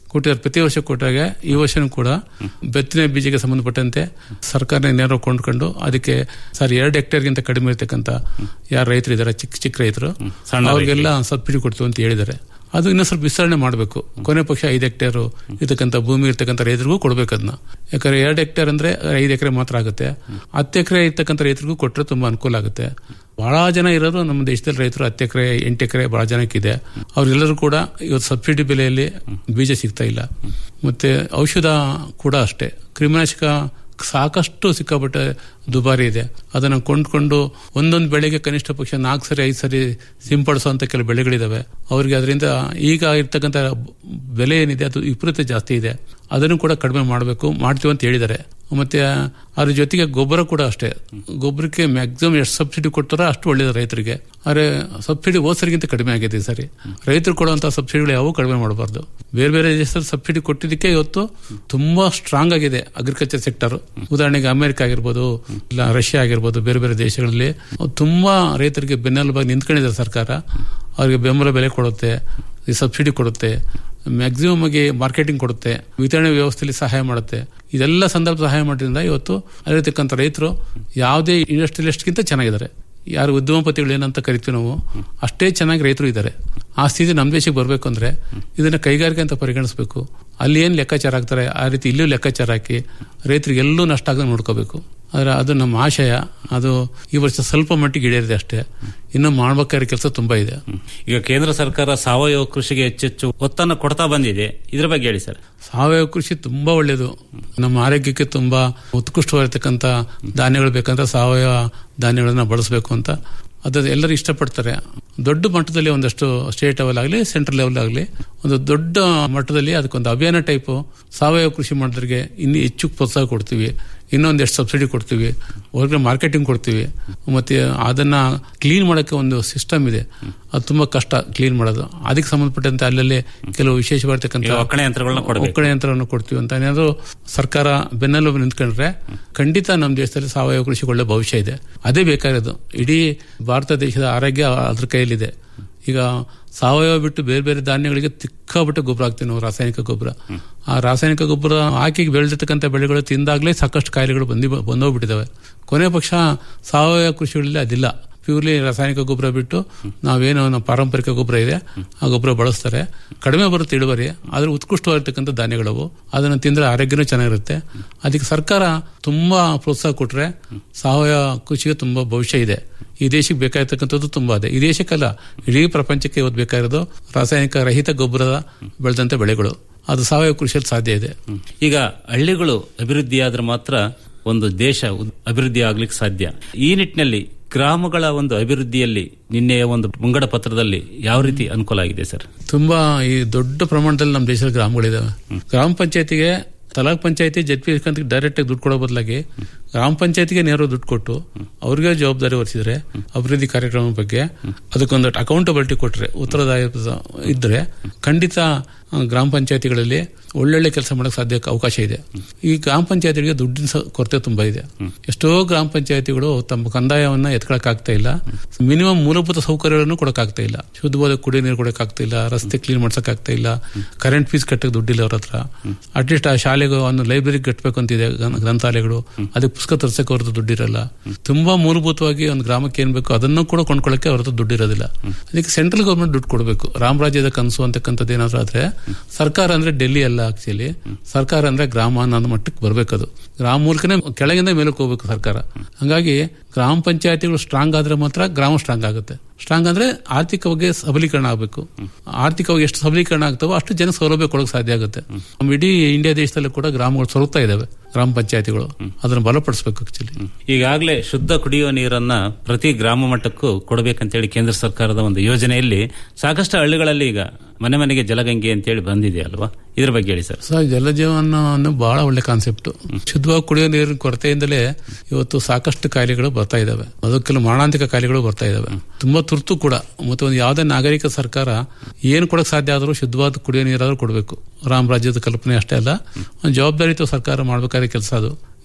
Speaker 9: ಕೊಟ್ಟಿದ್ದಾರೆ ಪ್ರತಿ ವರ್ಷ ಕೊಟ್ಟಾಗ ಈ ವರ್ಷನೂ ಕೂಡ ಬೆತ್ತಿನ ಬೀಜಕ್ಕೆ ಸಂಬಂಧಪಟ್ಟಂತೆ ಸರ್ಕಾರ ನೇರ ಕೊಂಡ್ಕೊಂಡು ಅದಕ್ಕೆ ಸರ್ ಎರಡು ಹೆಕ್ಟೇರ್ಗಿಂತ ಕಡಿಮೆ ಇರ್ತಕ್ಕಂಥ ಯಾರು ರೈತರು ಇದ್ದಾರೆ ಚಿಕ್ಕ ಚಿಕ್ಕ ರೈತರು
Speaker 8: ಸಣ್ಣ
Speaker 9: ಅವ್ರಿಗೆಲ್ಲ ಸಬ್ಸಿಡಿ ಕೊಡ್ತೀವಿ ಅಂತ ಹೇಳಿದ್ದಾರೆ ಅದು ಇನ್ನೂ ಸ್ವಲ್ಪ ವಿಸ್ತರಣೆ ಮಾಡಬೇಕು ಕೊನೆ ಪಕ್ಷ ಐದು ಹೆಕ್ಟೇರ್ ಇರ್ತಕ್ಕಂಥ ಭೂಮಿ ಇರ್ತಕ್ಕಂಥ ರೈತರಿಗೂ ಕೊಡ್ಬೇಕು ಅದನ್ನ ಯಾಕಂದ್ರೆ ಎರಡು ಹೆಕ್ಟೇರ್ ಅಂದ್ರೆ ಐದು ಎಕರೆ ಮಾತ್ರ ಆಗುತ್ತೆ ಹತ್ತು ಎಕರೆ ಇರ್ತಕ್ಕಂಥ ರೈತರಿಗೂ ಕೊಟ್ಟರೆ ತುಂಬಾ ಅನುಕೂಲ ಆಗುತ್ತೆ ಬಹಳ ಜನ ಇರೋರು ನಮ್ಮ ದೇಶದಲ್ಲಿ ರೈತರು ಹತ್ತು ಎಕರೆ ಎಂಟು ಎಕರೆ ಬಹಳ ಜನಕ್ಕಿದೆ ಅವ್ರೆಲ್ಲರೂ ಕೂಡ ಇವತ್ತು ಸಬ್ಸಿಡಿ ಬೆಲೆಯಲ್ಲಿ ಬೀಜ ಸಿಗ್ತಾ ಇಲ್ಲ ಮತ್ತೆ ಔಷಧ ಕೂಡ ಅಷ್ಟೇ ಕ್ರಿಮಿನಾಶಕ ಸಾಕಷ್ಟು ಸಿಕ್ಕಾಪಟ್ಟೆ ದುಬಾರಿ ಇದೆ ಅದನ್ನ ಕೊಂಡ್ಕೊಂಡು ಒಂದೊಂದು ಬೆಳೆಗೆ ಕನಿಷ್ಠ ಪಕ್ಷ ನಾಲ್ಕು ಸರಿ ಐದು ಸರಿ ಸಿಂಪಡಿಸುವಂತ ಕೆಲವು ಬೆಳೆಗಳಿದಾವೆ ಅವರಿಗೆ ಅದರಿಂದ ಈಗ ಇರ್ತಕ್ಕಂಥ ಬೆಲೆ ಏನಿದೆ ಅದು ವಿಪರೀತ ಜಾಸ್ತಿ ಇದೆ ಅದನ್ನು ಕೂಡ ಕಡಿಮೆ ಮಾಡಬೇಕು ಮಾಡ್ತೀವಿ ಅಂತ ಹೇಳಿದ್ದಾರೆ ಮತ್ತೆ ಅದ್ರ ಜೊತೆಗೆ ಗೊಬ್ಬರ ಕೂಡ ಅಷ್ಟೇ ಗೊಬ್ಬರಕ್ಕೆ ಮ್ಯಾಕ್ಸಿಮಮ್ ಎಷ್ಟು ಸಬ್ಸಿಡಿ ಕೊಡ್ತಾರೋ ಅಷ್ಟು ಒಳ್ಳೇದು ರೈತರಿಗೆ ಆದರೆ ಸಬ್ಸಿಡಿ ಹೋದ್ಸರಿಗಿಂತ ಕಡಿಮೆ ಆಗಿದೆ ಈ ಸರಿ ರೈತರು ಕೊಡುವಂತಹ ಸಬ್ಸಿಡಿಗಳು ಯಾವೂ ಕಡಿಮೆ ಮಾಡಬಾರ್ದು ಬೇರೆ ಬೇರೆ ದೇಶದಲ್ಲಿ ಸಬ್ಸಿಡಿ ಕೊಟ್ಟಿದ್ದಕ್ಕೆ ಇವತ್ತು ತುಂಬಾ ಸ್ಟ್ರಾಂಗ್ ಆಗಿದೆ ಅಗ್ರಿಕಲ್ಚರ್ ಸೆಕ್ಟರ್ ಉದಾಹರಣೆಗೆ ಅಮೆರಿಕ ಆಗಿರ್ಬೋದು ಇಲ್ಲ ರಷ್ಯಾ ಆಗಿರ್ಬೋದು ಬೇರೆ ಬೇರೆ ದೇಶಗಳಲ್ಲಿ ತುಂಬಾ ರೈತರಿಗೆ ಬೆನ್ನೆಲುಬಾಗಿ ನಿಂತ್ಕೊಂಡಿದೆ ಸರ್ಕಾರ ಅವರಿಗೆ ಬೆಂಬಲ ಬೆಲೆ ಕೊಡುತ್ತೆ ಈ ಸಬ್ಸಿಡಿ ಕೊಡುತ್ತೆ ಮ್ಯಾಕ್ಸಿಮಮ್ ಆಗಿ ಮಾರ್ಕೆಟಿಂಗ್ ಕೊಡುತ್ತೆ ವಿತರಣೆ ವ್ಯವಸ್ಥೆಯಲ್ಲಿ ಸಹಾಯ ಮಾಡುತ್ತೆ ಇದೆಲ್ಲ ಸಂದರ್ಭ ಸಹಾಯ ಮಾಡೋದ್ರಿಂದ ಇವತ್ತು ಅಲ್ಲಿರ್ತಕ್ಕಂಥ ರೈತರು ಯಾವುದೇ ಇಂಡಸ್ಟ್ರಿಯಲಿಸ್ಟ್ಗಿಂತ ಚೆನ್ನಾಗಿದ್ದಾರೆ ಯಾರು ಉದ್ಯಮಪತಿಗಳು ಏನಂತ ಕರಿತೀವಿ ನಾವು ಅಷ್ಟೇ ಚೆನ್ನಾಗಿ ರೈತರು ಇದ್ದಾರೆ ಆ ಸ್ಥಿತಿ ನಮ್ಮ ದೇಶಕ್ಕೆ ಬರಬೇಕು ಅಂದ್ರೆ ಇದನ್ನ ಕೈಗಾರಿಕೆ ಅಂತ ಪರಿಗಣಿಸಬೇಕು ಅಲ್ಲಿ ಏನು ಲೆಕ್ಕಾಚಾರ ಹಾಕ್ತಾರೆ ಆ ರೀತಿ ಇಲ್ಲೂ ಲೆಕ್ಕಾಚಾರ ಹಾಕಿ ರೈತರಿಗೆ ಎಲ್ಲೂ ನಷ್ಟ ಆಗದೆ ನೋಡ್ಕೋಬೇಕು ಆದ್ರೆ ಅದು ನಮ್ಮ ಆಶಯ ಅದು ಈ ವರ್ಷ ಸ್ವಲ್ಪ ಮಟ್ಟಿಗೆ ಇಳಿಯರಿದೆ ಅಷ್ಟೇ ಇನ್ನು ಮಾಡ್ಬೇಕಾದ್ರೆ ಕೆಲಸ ತುಂಬಾ ಇದೆ
Speaker 8: ಈಗ ಕೇಂದ್ರ ಸರ್ಕಾರ ಸಾವಯವ ಕೃಷಿಗೆ ಹೆಚ್ಚೆಚ್ಚು ಒತ್ತನ್ನು ಕೊಡ್ತಾ ಬಂದಿದೆ ಇದ್ರ ಬಗ್ಗೆ ಹೇಳಿ ಸರ್
Speaker 9: ಸಾವಯವ ಕೃಷಿ ತುಂಬಾ ಒಳ್ಳೆಯದು ನಮ್ಮ ಆರೋಗ್ಯಕ್ಕೆ ತುಂಬಾ ಉತ್ಕೃಷ್ಟವಾಗಿರ್ತಕ್ಕಂಥ ಧಾನ್ಯಗಳು ಬೇಕಂದ್ರೆ ಸಾವಯವ ಧಾನ್ಯಗಳನ್ನ ಬಳಸಬೇಕು ಅಂತ ಅದು ಎಲ್ಲರೂ ಇಷ್ಟಪಡ್ತಾರೆ ದೊಡ್ಡ ಮಟ್ಟದಲ್ಲಿ ಒಂದಷ್ಟು ಸ್ಟೇಟ್ ಲೆವೆಲ್ ಆಗಲಿ ಸೆಂಟ್ರಲ್ ಲೆವೆಲ್ ಆಗಲಿ ಒಂದು ದೊಡ್ಡ ಮಟ್ಟದಲ್ಲಿ ಅದಕ್ಕೊಂದು ಅಭಿಯಾನ ಟೈಪು ಸಾವಯವ ಕೃಷಿ ಮಾಡೋದ್ರಿಗೆ ಇನ್ನೂ ಹೆಚ್ಚು ಪ್ರೋತ್ಸಾಹ ಕೊಡ್ತೀವಿ ಇನ್ನೊಂದೆಷ್ಟು ಸಬ್ಸಿಡಿ ಕೊಡ್ತೀವಿ ಹೊರಗಡೆ ಮಾರ್ಕೆಟಿಂಗ್ ಕೊಡ್ತೀವಿ ಮತ್ತೆ ಅದನ್ನ ಕ್ಲೀನ್ ಮಾಡೋಕ್ಕೆ ಒಂದು ಸಿಸ್ಟಮ್ ಇದೆ ಅದು ತುಂಬಾ ಕಷ್ಟ ಕ್ಲೀನ್ ಮಾಡೋದು ಅದಕ್ಕೆ ಸಂಬಂಧಪಟ್ಟಂತೆ ಅಲ್ಲಲ್ಲಿ ಕೆಲವು ವಿಶೇಷವಾಗಿರ್ತಕ್ಕಂಥ
Speaker 8: ಈಗ ಒಕ್ಕಣೆ ಯಂತ್ರಗಳನ್ನ ಕೊಡಬೇಕು
Speaker 9: ಒಕ್ಕಣೆ ಯಂತ್ರವನ್ನು ಕೊಡ್ತೀವಿ ಅಂತ ಏನಾದ್ರು ಸರ್ಕಾರ ಬೆನ್ನೆಲುಬು ನಿಂತ್ಕೊಂಡ್ರೆ ಖಂಡಿತ ನಮ್ಮ ದೇಶದಲ್ಲಿ ಸಾವಯವ ಕೃಷಿಗೆ ಒಳ್ಳೆ ಭವಿಷ್ಯ ಇದೆ ಅದೇ ಬೇಕಾಗಿರೋದು ಇಡೀ ಭಾರತ ದೇಶದ ಆರೋಗ್ಯ ಅದ್ರ ಕೈಯಲ್ಲಿದೆ ಈಗ ಸಾವಯವ ಬಿಟ್ಟು ಬೇರೆ ಬೇರೆ ಧಾನ್ಯಗಳಿಗೆ ತಿಕ್ಕಾಬಿಟ್ಟು ಗೊಬ್ಬರ ಹಾಕ್ತೀವಿ ನಾವು ರಾಸಾಯನಿಕ ಗೊಬ್ಬರ ಆ ರಾಸಾಯನಿಕ ಗೊಬ್ಬರ ಹಾಕಿ ಬೆಳೆದಿರ್ತಕ್ಕಂಥ ಬೆಳೆಗಳು ತಿಂದಾಗಲೇ ಸಾಕಷ್ಟು ಕಾಯಿಲೆಗಳು ಬಂದಿ ಬಂದೋಗ್ಬಿಟ್ಟಿದ್ದಾವೆ ಕೊನೆ ಪಕ್ಷ ಸಾವಯವ ಕೃಷಿಗಳಲ್ಲಿ ಅದಿಲ್ಲ ಪ್ಯೂರ್ಲಿ ರಾಸಾಯನಿಕ ಗೊಬ್ಬರ ಬಿಟ್ಟು ನಾವೇನೋ ನಮ್ಮ ಪಾರಂಪರಿಕ ಗೊಬ್ಬರ ಇದೆ ಆ ಗೊಬ್ಬರ ಬಳಸ್ತಾರೆ ಕಡಿಮೆ ಬರುತ್ತೆ ಇಳುವರಿ ಆದ್ರೆ ಉತ್ಕೃಷ್ಟವಾಗಿರ್ತಕ್ಕಂಥ ಧಾನ್ಯಗಳವು ಅದನ್ನು ತಿಂದ್ರೆ ಆರೋಗ್ಯನೂ ಚೆನ್ನಾಗಿರುತ್ತೆ ಅದಕ್ಕೆ ಸರ್ಕಾರ ತುಂಬಾ ಪ್ರೋತ್ಸಾಹ ಕೊಟ್ರೆ ಸಾವಯವ ಕೃಷಿಗೆ ತುಂಬಾ ಭವಿಷ್ಯ ಇದೆ ಈ ದೇಶಕ್ಕೆ ಬೇಕಾಗಿರ್ತಕ್ಕಂಥದ್ದು ತುಂಬಾ ಇದೆ ಈ ದೇಶಕ್ಕಲ್ಲ ಇಡೀ ಪ್ರಪಂಚಕ್ಕೆ ಇವತ್ತು ಬೇಕಾಗಿರೋದು ರಾಸಾಯನಿಕ ರಹಿತ ಗೊಬ್ಬರದ ಬೆಳೆದಂತ ಬೆಳೆಗಳು ಅದು ಸಾವಯವ ಕೃಷಿಯಲ್ಲಿ ಸಾಧ್ಯ ಇದೆ
Speaker 8: ಈಗ ಹಳ್ಳಿಗಳು ಅಭಿವೃದ್ಧಿಯಾದ್ರೆ ಮಾತ್ರ ಒಂದು ದೇಶ ಉದ್- ಅಭಿವೃದ್ಧಿ ಆಗ್ಲಿಕ್ಕೆ ಸಾಧ್ಯ ಈ ನಿಟ್ಟಿನಲ್ಲಿ ಗ್ರಾಮಗಳ ಒಂದು ಅಭಿವೃದ್ಧಿಯಲ್ಲಿ ನಿನ್ನೆಯ ಒಂದು ಮುಂಗಡ ಪತ್ರದಲ್ಲಿ ಯಾವ ರೀತಿ ಅನುಕೂಲ ಆಗಿದೆ ಸರ್
Speaker 9: ತುಂಬಾ ಈ ದೊಡ್ಡ ಪ್ರಮಾಣದಲ್ಲಿ ನಮ್ಮ ದೇಶದಲ್ಲಿ ಗ್ರಾಮಗಳಿದಾವೆ ಗ್ರಾಮ ಪಂಚಾಯತಿಗೆ ತಲಾಕ್ ಪಂಚಾಯತಿ ಜಡ್ ಪಿ ಡೈರೆಕ್ಟ್ ಆಗಿ ದುಡ್ಡು ಕೊಡೋ ಬದಲಾಗಿ ಗ್ರಾಮ ಪಂಚಾಯತಿಗೆ ನೇರ ದುಡ್ಡು ಕೊಟ್ಟು ಅವ್ರಿಗೆ ಜವಾಬ್ದಾರಿ ಹೊರಿಸಿದ್ರೆ ಅಭಿವೃದ್ಧಿ ಕಾರ್ಯಕ್ರಮದ ಬಗ್ಗೆ ಅದಕ್ಕೊಂದು ಅಕೌಂಟಬಿಲಿಟಿ ಕೊಟ್ರೆ ಉತ್ತರದಾಯ ಇದ್ರೆ ಖಂಡಿತ ಆ, ಗ್ರಾಮ ಪಂಚಾಯತಿಗಳಲ್ಲಿ ಒಳ್ಳೊಳ್ಳೆ ಕೆಲಸ ಮಾಡಕ್ ಸಾಧ್ಯ ಅವಕಾಶ ಇದೆ ಈ ಗ್ರಾಮ ಪಂಚಾಯತಿಗಳಿಗೆ ದುಡ್ಡಿನ ಸ- ಕೊರತೆ ತುಂಬಾ ಇದೆ ಎಷ್ಟೋ ಗ್ರಾಮ ಪಂಚಾಯತಿಗಳು ತಮ್ಮ ಕಂದಾಯವನ್ನ ಎತ್ಕೊಳಕ್ ಆಗ್ತಾ ಇಲ್ಲ ಮಿನಿಮಮ್ ಮೂಲಭೂತ ಸೌಕರ್ಯಗಳನ್ನು ಕೊಡಕ್ ಆಗ್ತಾ ಇಲ್ಲ ಶುದ್ಧವಾದ ಕುಡಿಯೋ ನೀರು ಕೊಡಕ್ ಆಗ್ತಾ ಇಲ್ಲ ರಸ್ತೆ ಕ್ಲೀನ್ ಮಾಡ್ಸಕ್ ಆಗ್ತಾ ಇಲ್ಲ ಕರೆಂಟ್ ಫೀಸ್ ಕಟ್ಟಕ್ ದುಡ್ಡಿಲ್ಲ ಅವ್ರ ಹತ್ರ ಅಟ್ಲೀಸ್ಟ್ ಆ ಶಾಲೆಗೆ ಒಂದು ಲೈಬ್ರರಿ ಕಟ್ಟಬೇಕು ಅಂತಿದೆ ಗ್ರಂಥ- ಗ್ರಂಥಾಲಯಗಳು ಅದಕ್ಕೆ ಪುಸ್ತಕ ತರ್ಸಕ್ಕೆ ಅವ್ರದ್ದು ದುಡ್ಡಿರಲ್ಲ ತುಂಬಾ ಮೂಲಭೂತವಾಗಿ ಒಂದು ಗ್ರಾಮಕ್ಕೆ ಏನ್ ಬೇಕು ಅದನ್ನು ಕೂಡ ಕೊಂಡ್ಕೊಳ್ಳಕ್ಕೆ ಅವ್ರದ್ದು ದುಡ್ಡಿರೋದಿಲ್ಲ ಅದಕ್ಕೆ ಸೆಂಟ್ರಲ್ ಗೌರ್ಮೆಂಟ್ ದುಡ್ಡು ಕೊಡಬೇಕು ರಾಮರಾಜ್ಯದ ಕನಸು ಅಂತಕ್ಕಂಥದ್ದು ಏನಾದ್ರು ಆದ್ರೆ ಸರ್ಕಾರ ಅಂದ್ರೆ ಡೆಲ್ಲಿ ಅಲ್ಲ ಆಕ್ಚುಲಿ ಸರ್ಕಾರ ಅಂದ್ರೆ ಗ್ರಾಮ ಅನ್ನೋ ಮಟ್ಟಕ್ಕೆ ಬರ್ಬೇಕದು ಗ್ರಾಮ ಮೂಲಕನೇ ಕೆಳಗಿಂದ ಮೇಲಕ್ಕೆ ಹೋಗ್ಬೇಕು ಸರ್ಕಾರ ಹಂಗಾಗಿ ಗ್ರಾಮ ಪಂಚಾಯತಿಗಳು ಸ್ಟ್ರಾಂಗ್ ಆದ್ರೆ ಮಾತ್ರ ಗ್ರಾಮ ಸ್ಟ್ರಾಂಗ್ ಆಗುತ್ತೆ ಸ್ಟ್ರಾಂಗ್ ಅಂದ್ರೆ ಆರ್ಥಿಕವಾಗಿ ಸಬಲೀಕರಣ ಆಗಬೇಕು ಆರ್ಥಿಕವಾಗಿ ಎಷ್ಟು ಸಬಲೀಕರಣ ಆಗ್ತಾವೋ ಅಷ್ಟು ಜನ ಸೌಲಭ್ಯ ಕೊಡೋಕೆ ಸಾಧ್ಯ ಆಗುತ್ತೆ ನಮ್ಮ ಇಡೀ ಇಂಡಿಯಾ ದೇಶದಲ್ಲೂ ಕೂಡ ಗ್ರಾಮಗಳು ಸೊರಗ್ತಾ ಇದಾವೆ ಗ್ರಾಮ ಪಂಚಾಯತಿಗಳು ಅದನ್ನು ಬಲಪಡಿಸಬೇಕು ಆಕ್ಚುಲಿ
Speaker 8: ಈಗಾಗಲೇ ಶುದ್ಧ ಕುಡಿಯುವ ನೀರನ್ನ ಪ್ರತಿ ಗ್ರಾಮ ಮಟ್ಟಕ್ಕೂ ಕೊಡಬೇಕಂತೇಳಿ ಕೇಂದ್ರ ಸರ್ಕಾರದ ಒಂದು ಯೋಜನೆಯಲ್ಲಿ ಸಾಕಷ್ಟು ಹಳ್ಳಿಗಳಲ್ಲಿ ಈಗ ಮನೆ ಮನೆಗೆ ಜಲಗಂಗೆ ಅಂತೇಳಿ ಬಂದಿದೆ ಅಲ್ವಾ ಇದ್ರ ಬಗ್ಗೆ ಹೇಳಿ ಸರ್
Speaker 9: ಸರ್ ಜಲಜೀವನ ಅನ್ನೋ ಬಹಳ ಒಳ್ಳೆ ಕಾನ್ಸೆಪ್ಟ್ ಶುದ್ಧವಾಗಿ ಕುಡಿಯೋ ನೀರಿನ ಕೊರತೆಯಿಂದಲೇ ಇವತ್ತು ಸಾಕಷ್ಟು ಕಾಯಿಲೆಗಳು ಬರ್ತಾ ಇದಾವೆ ಅದು ಕೆಲವು ಮಾರಣಾಂತಿಕ ಕಾಯಿಲೆಗಳು ಬರ್ತಾ ಇದಾವೆ ತುಂಬಾ ತುರ್ತು ಕೂಡ ಮತ್ತೆ ಒಂದು ಯಾವುದೇ ನಾಗರಿಕ ಸರ್ಕಾರ ಏನು ಕೊಡಕ್ ಸಾಧ್ಯ ಆದರೂ ಶುದ್ಧವಾದ ಕುಡಿಯೋ ನೀರಾದ್ರೂ ಕೊಡಬೇಕು ರಾಮ ರಾಜ್ಯದ ಕಲ್ಪನೆ ಅಷ್ಟೇ ಅಲ್ಲ ಒಂದು ಜವಾಬ್ದಾರಿಯುತ ಸರ್ಕಾರ ಮಾಡ್ಬೇಕಾದ ಕೆಲಸ ಅದು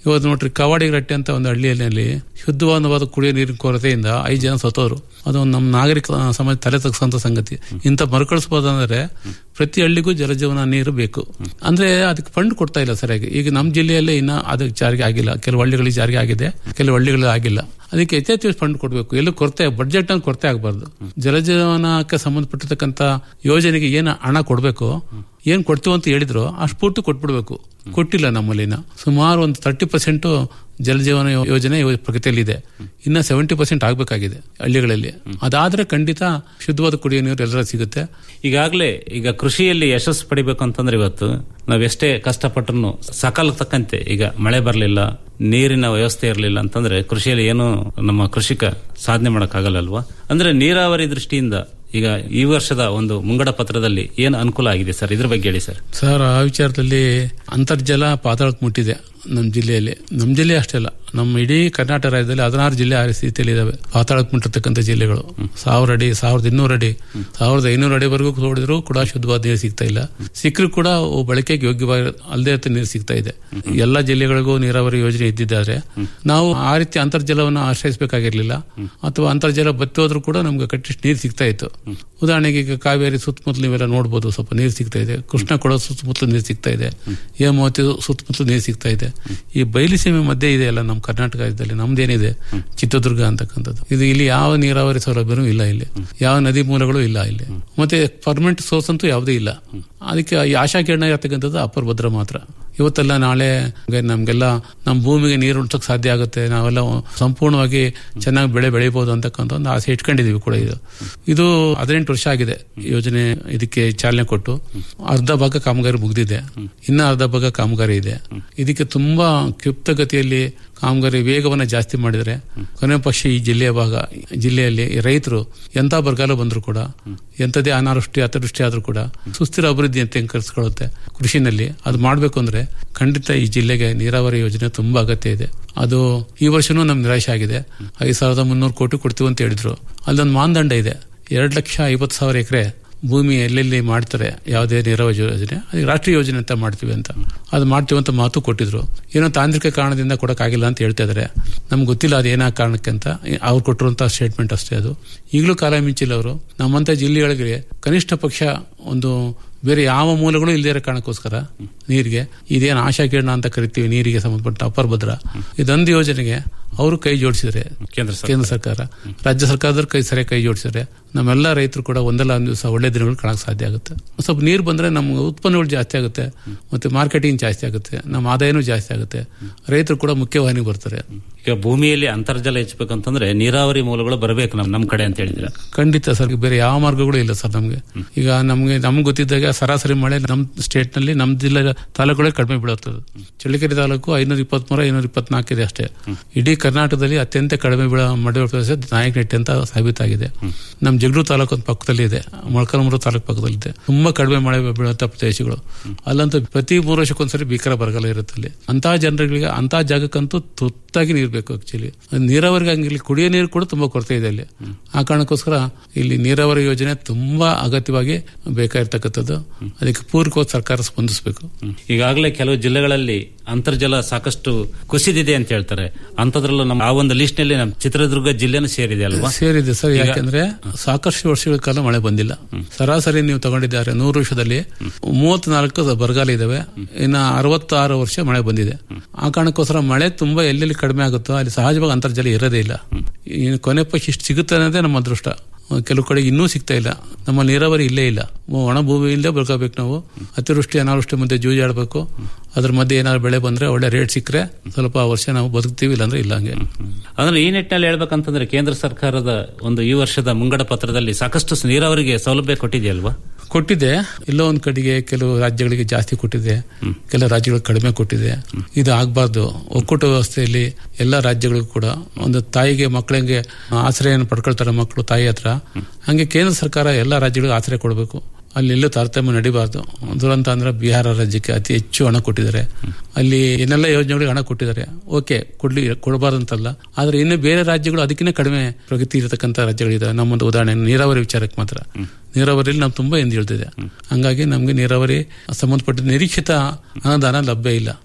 Speaker 9: ಇವತ್ತು ನೋಡ್ರಿ ಕವಾಡಿ ರಟ್ಟೆ ಅಂತ ಒಂದು ಹಳ್ಳಿಯಲ್ಲಿ ಶುದ್ಧವಾದ ಕುಡಿಯೋ ನೀರಿನ ಕೊರತೆಯಿಂದ ಐದು ಜನ ಸತ್ತೋರು ಅದು ಒಂದು ನಮ್ಮ ನಾಗರಿಕ ಸಮಾಜ ತಲೆ ತಗ್ಸಂತ ಸಂಗತಿ ಇಂಥ ಮರುಕಳಿಸಬಹುದಂದ್ರೆ ಪ್ರತಿ ಹಳ್ಳಿಗೂ ಜಲಜೀವನ ನೀರು ಬೇಕು ಅಂದ್ರೆ ಅದಕ್ಕೆ ಫಂಡ್ ಕೊಡ್ತಾ ಇಲ್ಲ ಸರಿಯಾಗಿ ಈಗ ನಮ್ಮ ಜಿಲ್ಲೆಯಲ್ಲೇ ಇನ್ನ ಅದಕ್ಕೆ ಜಾರಿಗೆ ಆಗಿಲ್ಲ ಕೆಲವು ಹಳ್ಳಿಗಳಿಗೆ ಜಾರಿಗೆ ಆಗಿದೆ ಕೆಲವು ಹಳ್ಳಿಗಳಿಗೆ ಆಗಿಲ್ಲ ಅದಕ್ಕೆ ಹೆಚ್ಚೆಚ್ಚು ಫಂಡ್ ಕೊಡಬೇಕು ಎಲ್ಲೂ ಕೊರತೆ ಬಡ್ಜೆಟ್ ಅಲ್ಲಿ ಕೊರತೆ ಆಗಬಾರ್ದು ಜಲಜೀವನಕ್ಕೆ ಸಂಬಂಧಪಟ್ಟಿರ್ತಕ್ಕಂಥ ಯೋಜನೆಗೆ ಏನು ಹಣ ಕೊಡಬೇಕು ಏನ್ ಕೊಡ್ತೀವಿ ಅಂತ ಹೇಳಿದ್ರು ಅಷ್ಟು ಪೂರ್ತಿ ಕೊಟ್ಬಿಡ್ಬೇಕು ಕೊಟ್ಟಿಲ್ಲ ನಮ್ಮಲ್ಲಿನ ಸುಮಾರು ಒಂದು ತರ್ಟಿ ಪರ್ಸೆಂಟ್ ಜಲಜೀವನ ಯೋ- ಯೋಜನೆ ಇವ- ಪ್ರಗತಿಯಲ್ಲಿದೆ ಇನ್ನ ಸೆವೆಂಟಿ ಪರ್ಸೆಂಟ್ ಆಗಬೇಕಾಗಿದೆ ಹಳ್ಳಿಗಳಲ್ಲಿ ಅದಾದ್ರೆ ಖಂಡಿತ ಶುದ್ಧವಾದ ಕುಡಿಯೋ ನೀರು ಎಲ್ಲರ ಸಿಗುತ್ತೆ
Speaker 8: ಈಗಾಗಲೇ ಈಗ ಕೃಷಿಯಲ್ಲಿ ಯಶಸ್ಸು ಪಡಿಬೇಕು ಅಂತಂದ್ರೆ ಇವತ್ತು ನಾವೆಷ್ಟೇ ಕಷ್ಟಪಟ್ಟರು ಸಕಾಲ ತಕ್ಕಂತೆ ಈಗ ಮಳೆ ಬರಲಿಲ್ಲ ನೀರಿನ ವ್ಯವಸ್ಥೆ ಇರಲಿಲ್ಲ ಅಂತಂದ್ರೆ ಕೃಷಿಯಲ್ಲಿ ಏನು ನಮ್ಮ ಕೃಷಿಕ ಸಾಧನೆ ಮಾಡಕ್ಕಾಗಲ್ಲ ಅಲ್ವಾ ಅಂದ್ರೆ ನೀರಾವರಿ ದೃಷ್ಟಿಯಿಂದ ಈಗ ಈ ವರ್ಷದ ಒಂದು ಮುಂಗಡ ಪತ್ರದಲ್ಲಿ ಏನು ಅನುಕೂಲ ಆಗಿದೆ ಸರ್ ಇದ್ರ ಬಗ್ಗೆ ಹೇಳಿ ಸರ್
Speaker 9: ಸರ್ ಆ ವಿಚಾರದಲ್ಲಿ ಅಂತರ್ಜಲ ಪಾತಾಳಕ್ಕೆ ಮುಟ್ಟಿದೆ ನಮ್ಮ ಜಿಲ್ಲೆಯಲ್ಲಿ ನಮ್ಮ ಜಿಲ್ಲೆ ಅಷ್ಟೇ ಅಲ್ಲ ನಮ್ಮ ಇಡೀ ಕರ್ನಾಟಕ ರಾಜ್ಯದಲ್ಲಿ ಹದಿನಾರು ಜಿಲ್ಲೆ ಆ ಸ್ಥಿತಿಯಲ್ಲಿ ಇದಾವೆ ಪಾತಾಳಕ್ಕೆ ಮುಟ್ಟಿರ್ತಕ್ಕಂಥ ಜಿಲ್ಲೆಗಳು ಸಾವಿರ ಅಡಿ ಸಾವಿರದ ಇನ್ನೂರು ಅಡಿ ಸಾವಿರದ ಐನೂರು ಅಡಿವರೆಗೂ ನೋಡಿದ್ರು ಕೂಡ ಶುದ್ಧವಾದ ನೀರು ಸಿಗ್ತಾ ಇಲ್ಲ ಸಿಕ್ಕರೂ ಕೂಡ ಅವು ಬಳಕೆಗೆ ಯೋಗ್ಯವಾಗಿ ಅಲ್ಲದೆ ಇರ್ತ ನೀರು ಸಿಗ್ತಾ ಇದೆ ಎಲ್ಲ ಜಿಲ್ಲೆಗಳಿಗೂ ನೀರಾವರಿ ಯೋಜನೆ ಇದ್ದಿದ್ದಾರೆ ನಾವು ಆ ರೀತಿ ಅಂತರ್ಜಲವನ್ನು ಆಶ್ರಯಿಸಬೇಕಾಗಿರ್ಲಿಲ್ಲ ಅಥವಾ ಅಂತರ್ಜಲ ಬತ್ತಿ ಹೋದ್ರೂ ಕೂಡ ನಮ್ಗೆ ಕಟ್ಟಿಷ್ಟು ನೀರು ಸಿಗ್ತಾ ಇತ್ತು ಉದಾಹರಣೆಗೆ ಈಗ ಕಾವೇರಿ ಸುತ್ತಮುತ್ತಲು ನೀವೆಲ್ಲ ನೋಡ್ಬೋದು ಸ್ವಲ್ಪ ನೀರು ಸಿಗ್ತಾ ಇದೆ ಕೃಷ್ಣ ಕೊಡ ಸುತ್ತಮುತ್ತಲು ನೀರು ಸಿಗ್ತಾ ಇದೆ ಹೇಮಾವತಿ ಸುತ್ತಮುತ್ತಲು ನೀರು ಸಿಗ್ತಾ ಇದೆ ಈ ಬಯಲುಸೀಮೆ ಮಧ್ಯೆ ಇದೆ ಅಲ್ಲ ನಮ್ಮ ಕರ್ನಾಟಕ ರಾಜ್ಯದಲ್ಲಿ ನಮ್ದೇನಿದೆ ಚಿತ್ರದುರ್ಗ ಅಂತಕ್ಕಂಥದ್ದು ಇದು ಇಲ್ಲಿ ಯಾವ ನೀರಾವರಿ ಸೌಲಭ್ಯನೂ ಇಲ್ಲ ಇಲ್ಲಿ ಯಾವ ನದಿ ಮೂಲಗಳು ಇಲ್ಲ ಇಲ್ಲಿ ಮತ್ತೆ ಪರ್ಮನೆಂಟ್ ಸೋರ್ಸ್ ಅಂತೂ ಯಾವುದೇ ಇಲ್ಲ ಅದಕ್ಕೆ ಈ ಆಶಾ ಕಿರಣ ಇರತಕ್ಕಂಥದ್ದು ಅಪ್ಪರ್ ಭದ್ರ ಮಾತ್ರ ಇವತ್ತೆಲ್ಲ ನಾಳೆ ನಮ್ಗೆಲ್ಲ ನಮ್ಮ ಭೂಮಿಗೆ ನೀರು ಉಣ್ಸಕ್ ಸಾಧ್ಯ ಆಗುತ್ತೆ ನಾವೆಲ್ಲ ಸಂಪೂರ್ಣವಾಗಿ ಚೆನ್ನಾಗಿ ಬೆಳೆ ಬೆಳಿಬಹುದು ಅಂತಕ್ಕಂಥ ಒಂದು ಆಸೆ ಇಟ್ಕೊಂಡಿದೀವಿ ಕೂಡ ಇದು ಇದು ಹದಿನೆಂಟು ವರ್ಷ ಆಗಿದೆ ಯೋಜನೆ ಇದಕ್ಕೆ ಚಾಲನೆ ಕೊಟ್ಟು ಅರ್ಧ ಭಾಗ ಕಾಮಗಾರಿ ಮುಗಿದಿದೆ ಇನ್ನ ಅರ್ಧ ಭಾಗ ಕಾಮಗಾರಿ ಇದೆ ಇದಕ್ಕೆ ತುಂಬಾ ಕ್ಷಿಪ್ತ ಗತಿಯಲ್ಲಿ ಕಾಮಗಾರಿ ವೇಗವನ್ನ ಜಾಸ್ತಿ ಮಾಡಿದರೆ ಕೊನೆ ಪಕ್ಷ ಈ ಜಿಲ್ಲೆಯ ಭಾಗ ಜಿಲ್ಲೆಯಲ್ಲಿ ರೈತರು ಎಂತ ಬರಗಾಲ ಬಂದ್ರು ಕೂಡ ಎಂಥದೇ ಅನಾವೃಷ್ಟಿ ಅತಿವೃಷ್ಟಿ ಆದ್ರೂ ಕೂಡ ಸುಸ್ಥಿರ ಅಭಿವೃದ್ಧಿ ಅಂತ ಕರೆಸ್ಕೊಳ್ಳುತ್ತೆ ಕೃಷಿನಲ್ಲಿ ಅದು ಮಾಡಬೇಕು ಅಂದ್ರೆ ಖಂಡಿತ ಈ ಜಿಲ್ಲೆಗೆ ನೀರಾವರಿ ಯೋಜನೆ ತುಂಬಾ ಅಗತ್ಯ ಇದೆ ಅದು ಈ ವರ್ಷನೂ ನಮ್ಗೆ ನಿರಾಶೆ ಆಗಿದೆ ಐದು ಸಾವಿರದ ಮುನ್ನೂರು ಕೋಟಿ ಕೊಡ್ತೀವಿ ಅಂತ ಹೇಳಿದ್ರು ಅಲ್ಲೊಂದು ಮಾನದಂಡ ಇದೆ ಎರಡು ಲಕ್ಷ ಐವತ್ತು ಸಾವಿರ ಎಕರೆ ಭೂಮಿ ಎಲ್ಲೆಲ್ಲಿ ಮಾಡ್ತಾರೆ ಯಾವುದೇ ನೀರಾವರಿ ಯೋಜನೆ ಅದಕ್ಕೆ ರಾಷ್ಟ್ರೀಯ ಯೋಜನೆ ಅಂತ ಮಾಡ್ತೀವಿ ಅಂತ ಅದು ಮಾಡ್ತೀವಿ ಅಂತ ಮಾತು ಕೊಟ್ಟಿದ್ರು ಏನೋ ತಾಂತ್ರಿಕ ಕಾರಣದಿಂದ ಕೊಡಕ್ಕಾಗಿಲ್ಲ ಅಂತ ಹೇಳ್ತಾ ಇದಾರೆ ನಮ್ಗೆ ಗೊತ್ತಿಲ್ಲ ಅದು ಏನಾ ಕಾರಣಕ್ಕೆ ಅಂತ ಅವ್ರು ಕೊಟ್ಟಿರುವಂತಹ ಸ್ಟೇಟ್ಮೆಂಟ್ ಅಷ್ಟೇ ಅದು ಈಗಲೂ ಕಾಲ ಮಿಂಚಿಲ್ಲ ಅವರು ನಮ್ಮಂತ ಜಿಲ್ಲೆಗಳಿಗೆ ಕನಿಷ್ಠ ಪಕ್ಷ ಒಂದು ಬೇರೆ ಯಾವ ಮೂಲಗಳು ಇಲ್ಲದೇ ಇರೋ ಕಾರಣಕ್ಕೋಸ್ಕರ ನೀರಿಗೆ ಇದೇನು ಆಶಾ ಕಿರಣ ಅಂತ ಕರಿತೀವಿ ನೀರಿಗೆ ಸಂಬಂಧಪಟ್ಟ ಅಪರ ಭದ್ರ ಇದೊಂದು ಯೋಜನೆಗೆ ಅವರು ಕೈ ಜೋಡಿಸಿದ್ರೆ
Speaker 8: ಕೇಂದ್ರ ಸರ್ಕಾರ.
Speaker 9: ಕೇಂದ್ರ ಸರ್ಕಾರ ರಾಜ್ಯ ಸರ್ಕಾರದವ್ರು ಕೈ ಸರಿಯಾಗಿ ಕೈ ಜೋಡಿಸಿದ್ರೆ ನಮ್ಮೆಲ್ಲ ರೈತರು ಕೂಡ ಒಂದಲ್ಲ ಒಂದು ದಿವಸ ಒಳ್ಳೆ ದಿನಗಳು ಕಾಣಕ್ ಸಾಧ್ಯ ಆಗುತ್ತೆ ಸ್ವಲ್ಪ ನೀರು ಬಂದ್ರೆ ನಮ್ಮ ಉತ್ಪನ್ನಗಳು ಜಾಸ್ತಿ ಆಗುತ್ತೆ ಮತ್ತೆ ಮಾರ್ಕೆಟಿಂಗ್ ಜಾಸ್ತಿ ಆಗುತ್ತೆ ನಮ್ಮ ಆದಾಯನೂ ಜಾಸ್ತಿ ಆಗುತ್ತೆ ರೈತರು ಕೂಡ ಮುಖ್ಯವಾಹಿನಿಗೆ ಬರ್ತಾರೆ
Speaker 8: ಈಗ ಭೂಮಿಯಲ್ಲಿ ಅಂತರ್ಜಲ ಹೆಚ್ಚಬೇಕಂತಂದ್ರೆ ನೀರಾವರಿ ಮೂಲಗಳು ಬರಬೇಕು ನಮ್ ನಮ್ ಕಡೆ ಅಂತ ಹೇಳಿದ್ರೆ
Speaker 9: ಖಂಡಿತ ಸರ್ ಬೇರೆ ಯಾವ ಮಾರ್ಗಗಳು ಇಲ್ಲ ಸರ್ ನಮಗೆ ಈಗ ನಮಗೆ ನಮ್ಗೆ ಗೊತ್ತಿದ್ದಾಗ ಸರಾಸರಿ ಮಳೆ ನಮ್ಮ ಸ್ಟೇಟ್ ನಲ್ಲಿ ನಮ್ಮ ಜಿಲ್ಲೆ ತಾಲೂಕುಗಳೇ ಕಡಿಮೆ ಬೀಳುತ್ತದೆ ಚಳ್ಳಕೆರೆ ತಾಲೂಕು ಐನೂರ ಇಪ್ಪತ್ಮೂರ ಐನೂರ ಇಪ್ಪತ್ನಾಲ್ಕು ಇದೆ ಅಷ್ಟೇ ಇಡೀ ಕರ್ನಾಟಕದಲ್ಲಿ ಅತ್ಯಂತ ಕಡಿಮೆ ಬೀಳ ಮಳೆ ಪ್ರದೇಶ ನಾಯಕನಟ್ಟಿ ಅಂತ ಸಾಬೀತಾಗಿದೆ ನಮ್ಮ ಜಗಳೂರು ತಾಲೂಕು ಒಂದು ಪಕ್ಕದಲ್ಲಿ ಇದೆ ಮೊಳಕಾಲ್ಮೂರು ತಾಲೂಕು ಪಕ್ಕದಲ್ಲಿದೆ ತುಂಬಾ ಕಡಿಮೆ ಮಳೆ ಬೀಳುವಂತ ಪ್ರದೇಶಗಳು ಅಲ್ಲಂತೂ ಪ್ರತಿ ಮೂರು ವರ್ಷಕ್ಕೊಂದ್ಸರಿ ಭೀಕರ ಬರಗಾಲ ಇರುತ್ತೆ ಅಲ್ಲಿ ಅಂತಹ ಜನರಿಗೆ ಅಂತಹ ಜಾಗಕ್ಕಂತೂ ತುತ್ತಾಗಿ ನೀರು ಬೇಕು ಆಕ್ಚುಲಿ ನೀರಾವರಿಗೆ ಹಂಗಿಲ್ಲಿ ಕುಡಿಯೋ ನೀರು ಕೂಡ ತುಂಬಾ ಕೊರತೆ ಇದೆ ಅಲ್ಲಿ ಆ ಕಾರಣಕ್ಕೋಸ್ಕರ ಇಲ್ಲಿ ನೀರಾವರಿ ಯೋಜನೆ ತುಂಬಾ ಅಗತ್ಯವಾಗಿ ಬೇಕಾಗಿರ್ತಕ್ಕಂಥದ್ದು ಅದಕ್ಕೆ ಪೂರಕವಾಗಿ ಸರ್ಕಾರ ಸ್ಪಂದಿಸಬೇಕು
Speaker 8: ಈಗಾಗಲೇ ಕೆಲವು ಜಿಲ್ಲೆಗಳಲ್ಲಿ ಅಂತರ್ಜಲ ಸಾಕಷ್ಟು ಕುಸಿದಿದೆ ಅಂತ ಹೇಳ್ತಾರೆ ಅಂತದ್ರಲ್ಲೂ ನಮ್ಮ ಆ ಒಂದು ಲಿಸ್ಟ್ ನಲ್ಲಿ ನಮ್ಮ ಚಿತ್ರದುರ್ಗ ಜಿಲ್ಲೆನೂ ಸೇರಿದೆ ಅಲ್ವಾ
Speaker 9: ಸೇರಿದೆ ಸರ್ ಯಾಕೆಂದ್ರೆ ಸಾಕಷ್ಟು ವರ್ಷಗಳ ಕಾಲ ಮಳೆ ಬಂದಿಲ್ಲ ಸರಾಸರಿ ನೀವು ತಗೊಂಡಿದ್ದಾರೆ ನೂರು ವರ್ಷದಲ್ಲಿ ಮೂವತ್ನಾಲ್ಕು ಬರಗಾಲ ಇದಾವೆ ಇನ್ನ ಅರವತ್ತಾರು ವರ್ಷ ಮಳೆ ಬಂದಿದೆ ಆ ಕಾರಣಕ್ಕೋಸ್ಕರ ಮಳೆ ತುಂಬಾ ಎಲ್ಲೆಲ್ಲಿ ಕಡಿಮೆ ಆಗುತ್ತೋ ಅಲ್ಲಿ ಸಹಜವಾಗಿ ಅಂತರ್ಜಲ ಇರೋದೇ ಇಲ್ಲ ಇನ್ನು ಕೊನೆ ಪಕ್ಷ ಇಷ್ಟು ಸಿಗುತ್ತೆ ಅನ್ನೋದೇ ನಮ್ಮ ಅದೃಷ್ಟ ಕೆಲವು ಕಡೆ ಇನ್ನೂ ಸಿಗ್ತಾ ಇಲ್ಲ ನಮ್ಮ ನೀರಾವರಿ ಇಲ್ಲೇ ಇಲ್ಲ ಒಣ ಭೂಮಿಯಿಂದಲೇ ಬೆಳ್ಕೋಬೇಕು ನಾವು ಅತಿವೃಷ್ಟಿ ಅನಾವೃಷ್ಟಿ ಮಧ್ಯೆ ಜೂಜಾಡಬೇಕು ಅದ್ರ ಮಧ್ಯೆ ಏನಾದ್ರು ಬೆಳೆ ಬಂದ್ರೆ ಒಳ್ಳೆ ರೇಟ್ ಸಿಕ್ಕರೆ ಸ್ವಲ್ಪ ವರ್ಷ ನಾವು ಬದುಕ್ತೀವಿ ಇಲ್ಲಾಂದ್ರೆ ಇಲ್ಲ ಹಂಗೆ
Speaker 8: ಅಂದ್ರೆ ಈ ನಿಟ್ಟಿನಲ್ಲಿ ಹೇಳ್ಬೇಕಂತಂದ್ರೆ ಕೇಂದ್ರ ಸರ್ಕಾರದ ಒಂದು ಈ ವರ್ಷದ ಮುಂಗಡ ಪತ್ರದಲ್ಲಿ ಸಾಕಷ್ಟು ನೀರಾವರಿಗೆ ಸೌಲಭ್ಯ ಕೊಟ್ಟಿದೆಯಲ್ವಾ
Speaker 9: ಕೊಟ್ಟಿದೆ ಎಲ್ಲೋ ಒಂದ್ ಕಡೆಗೆ ಕೆಲವು ರಾಜ್ಯಗಳಿಗೆ ಜಾಸ್ತಿ ಕೊಟ್ಟಿದೆ ಕೆಲವು ರಾಜ್ಯಗಳಿಗೆ ಕಡಿಮೆ ಕೊಟ್ಟಿದೆ ಇದು ಆಗ್ಬಾರ್ದು ಒಕ್ಕೂಟ ವ್ಯವಸ್ಥೆಯಲ್ಲಿ ಎಲ್ಲ ರಾಜ್ಯಗಳಿಗೂ ಕೂಡ ಒಂದು ತಾಯಿಗೆ ಮಕ್ಕಳಿಗೆ ಆಶ್ರಯನ ಪಡ್ಕೊಳ್ತಾರೆ ಮಕ್ಕಳು ತಾಯಿ ಹತ್ರ ಹಂಗೆ ಕೇಂದ್ರ ಸರ್ಕಾರ ಎಲ್ಲ ರಾಜ್ಯಗಳಿಗೂ ಆಶ್ರಯ ಕೊಡಬೇಕು ಅಲ್ಲಿ ಎಲ್ಲೂ ತಾರತಮ್ಯ ನಡಿಬಾರ್ದು ದುರಂತ ಅಂದ್ರೆ ಬಿಹಾರ ರಾಜ್ಯಕ್ಕೆ ಅತಿ ಹೆಚ್ಚು ಹಣ ಕೊಟ್ಟಿದ್ದಾರೆ ಅಲ್ಲಿ ಏನೆಲ್ಲ ಯೋಜನೆಗಳಿಗೆ ಹಣ ಕೊಟ್ಟಿದ್ದಾರೆ ಓಕೆ ಕೊಡ್ಲಿ ಕೊಡಬಾರ್ದು ಅಂತಲ್ಲ ಆದ್ರೆ ಇನ್ನು ಬೇರೆ ರಾಜ್ಯಗಳು ಅದಕ್ಕಿಂತ ಕಡಿಮೆ ಪ್ರಗತಿ ಇರತಕ್ಕಂತ ರಾಜ್ಯಗಳಿದಾವೆ ನಮ್ಮೊಂದು ಉದಾಹರಣೆ ನೀರಾವರಿ ವಿಚಾರಕ್ಕೆ ಮಾತ್ರ ನೀರಾವರಿಯಲ್ಲಿ ನಾವು ತುಂಬಾ ಹಿಂದೆ ಇಳ್ದಿದೆ ಹಂಗಾಗಿ ನಮ್ಗೆ ನೀರಾವರಿ ಸಂಬಂಧಪಟ್ಟ ನಿರೀಕ್ಷಿತ ಅನುದಾನ ಲಭ್ಯ ಇಲ್ಲ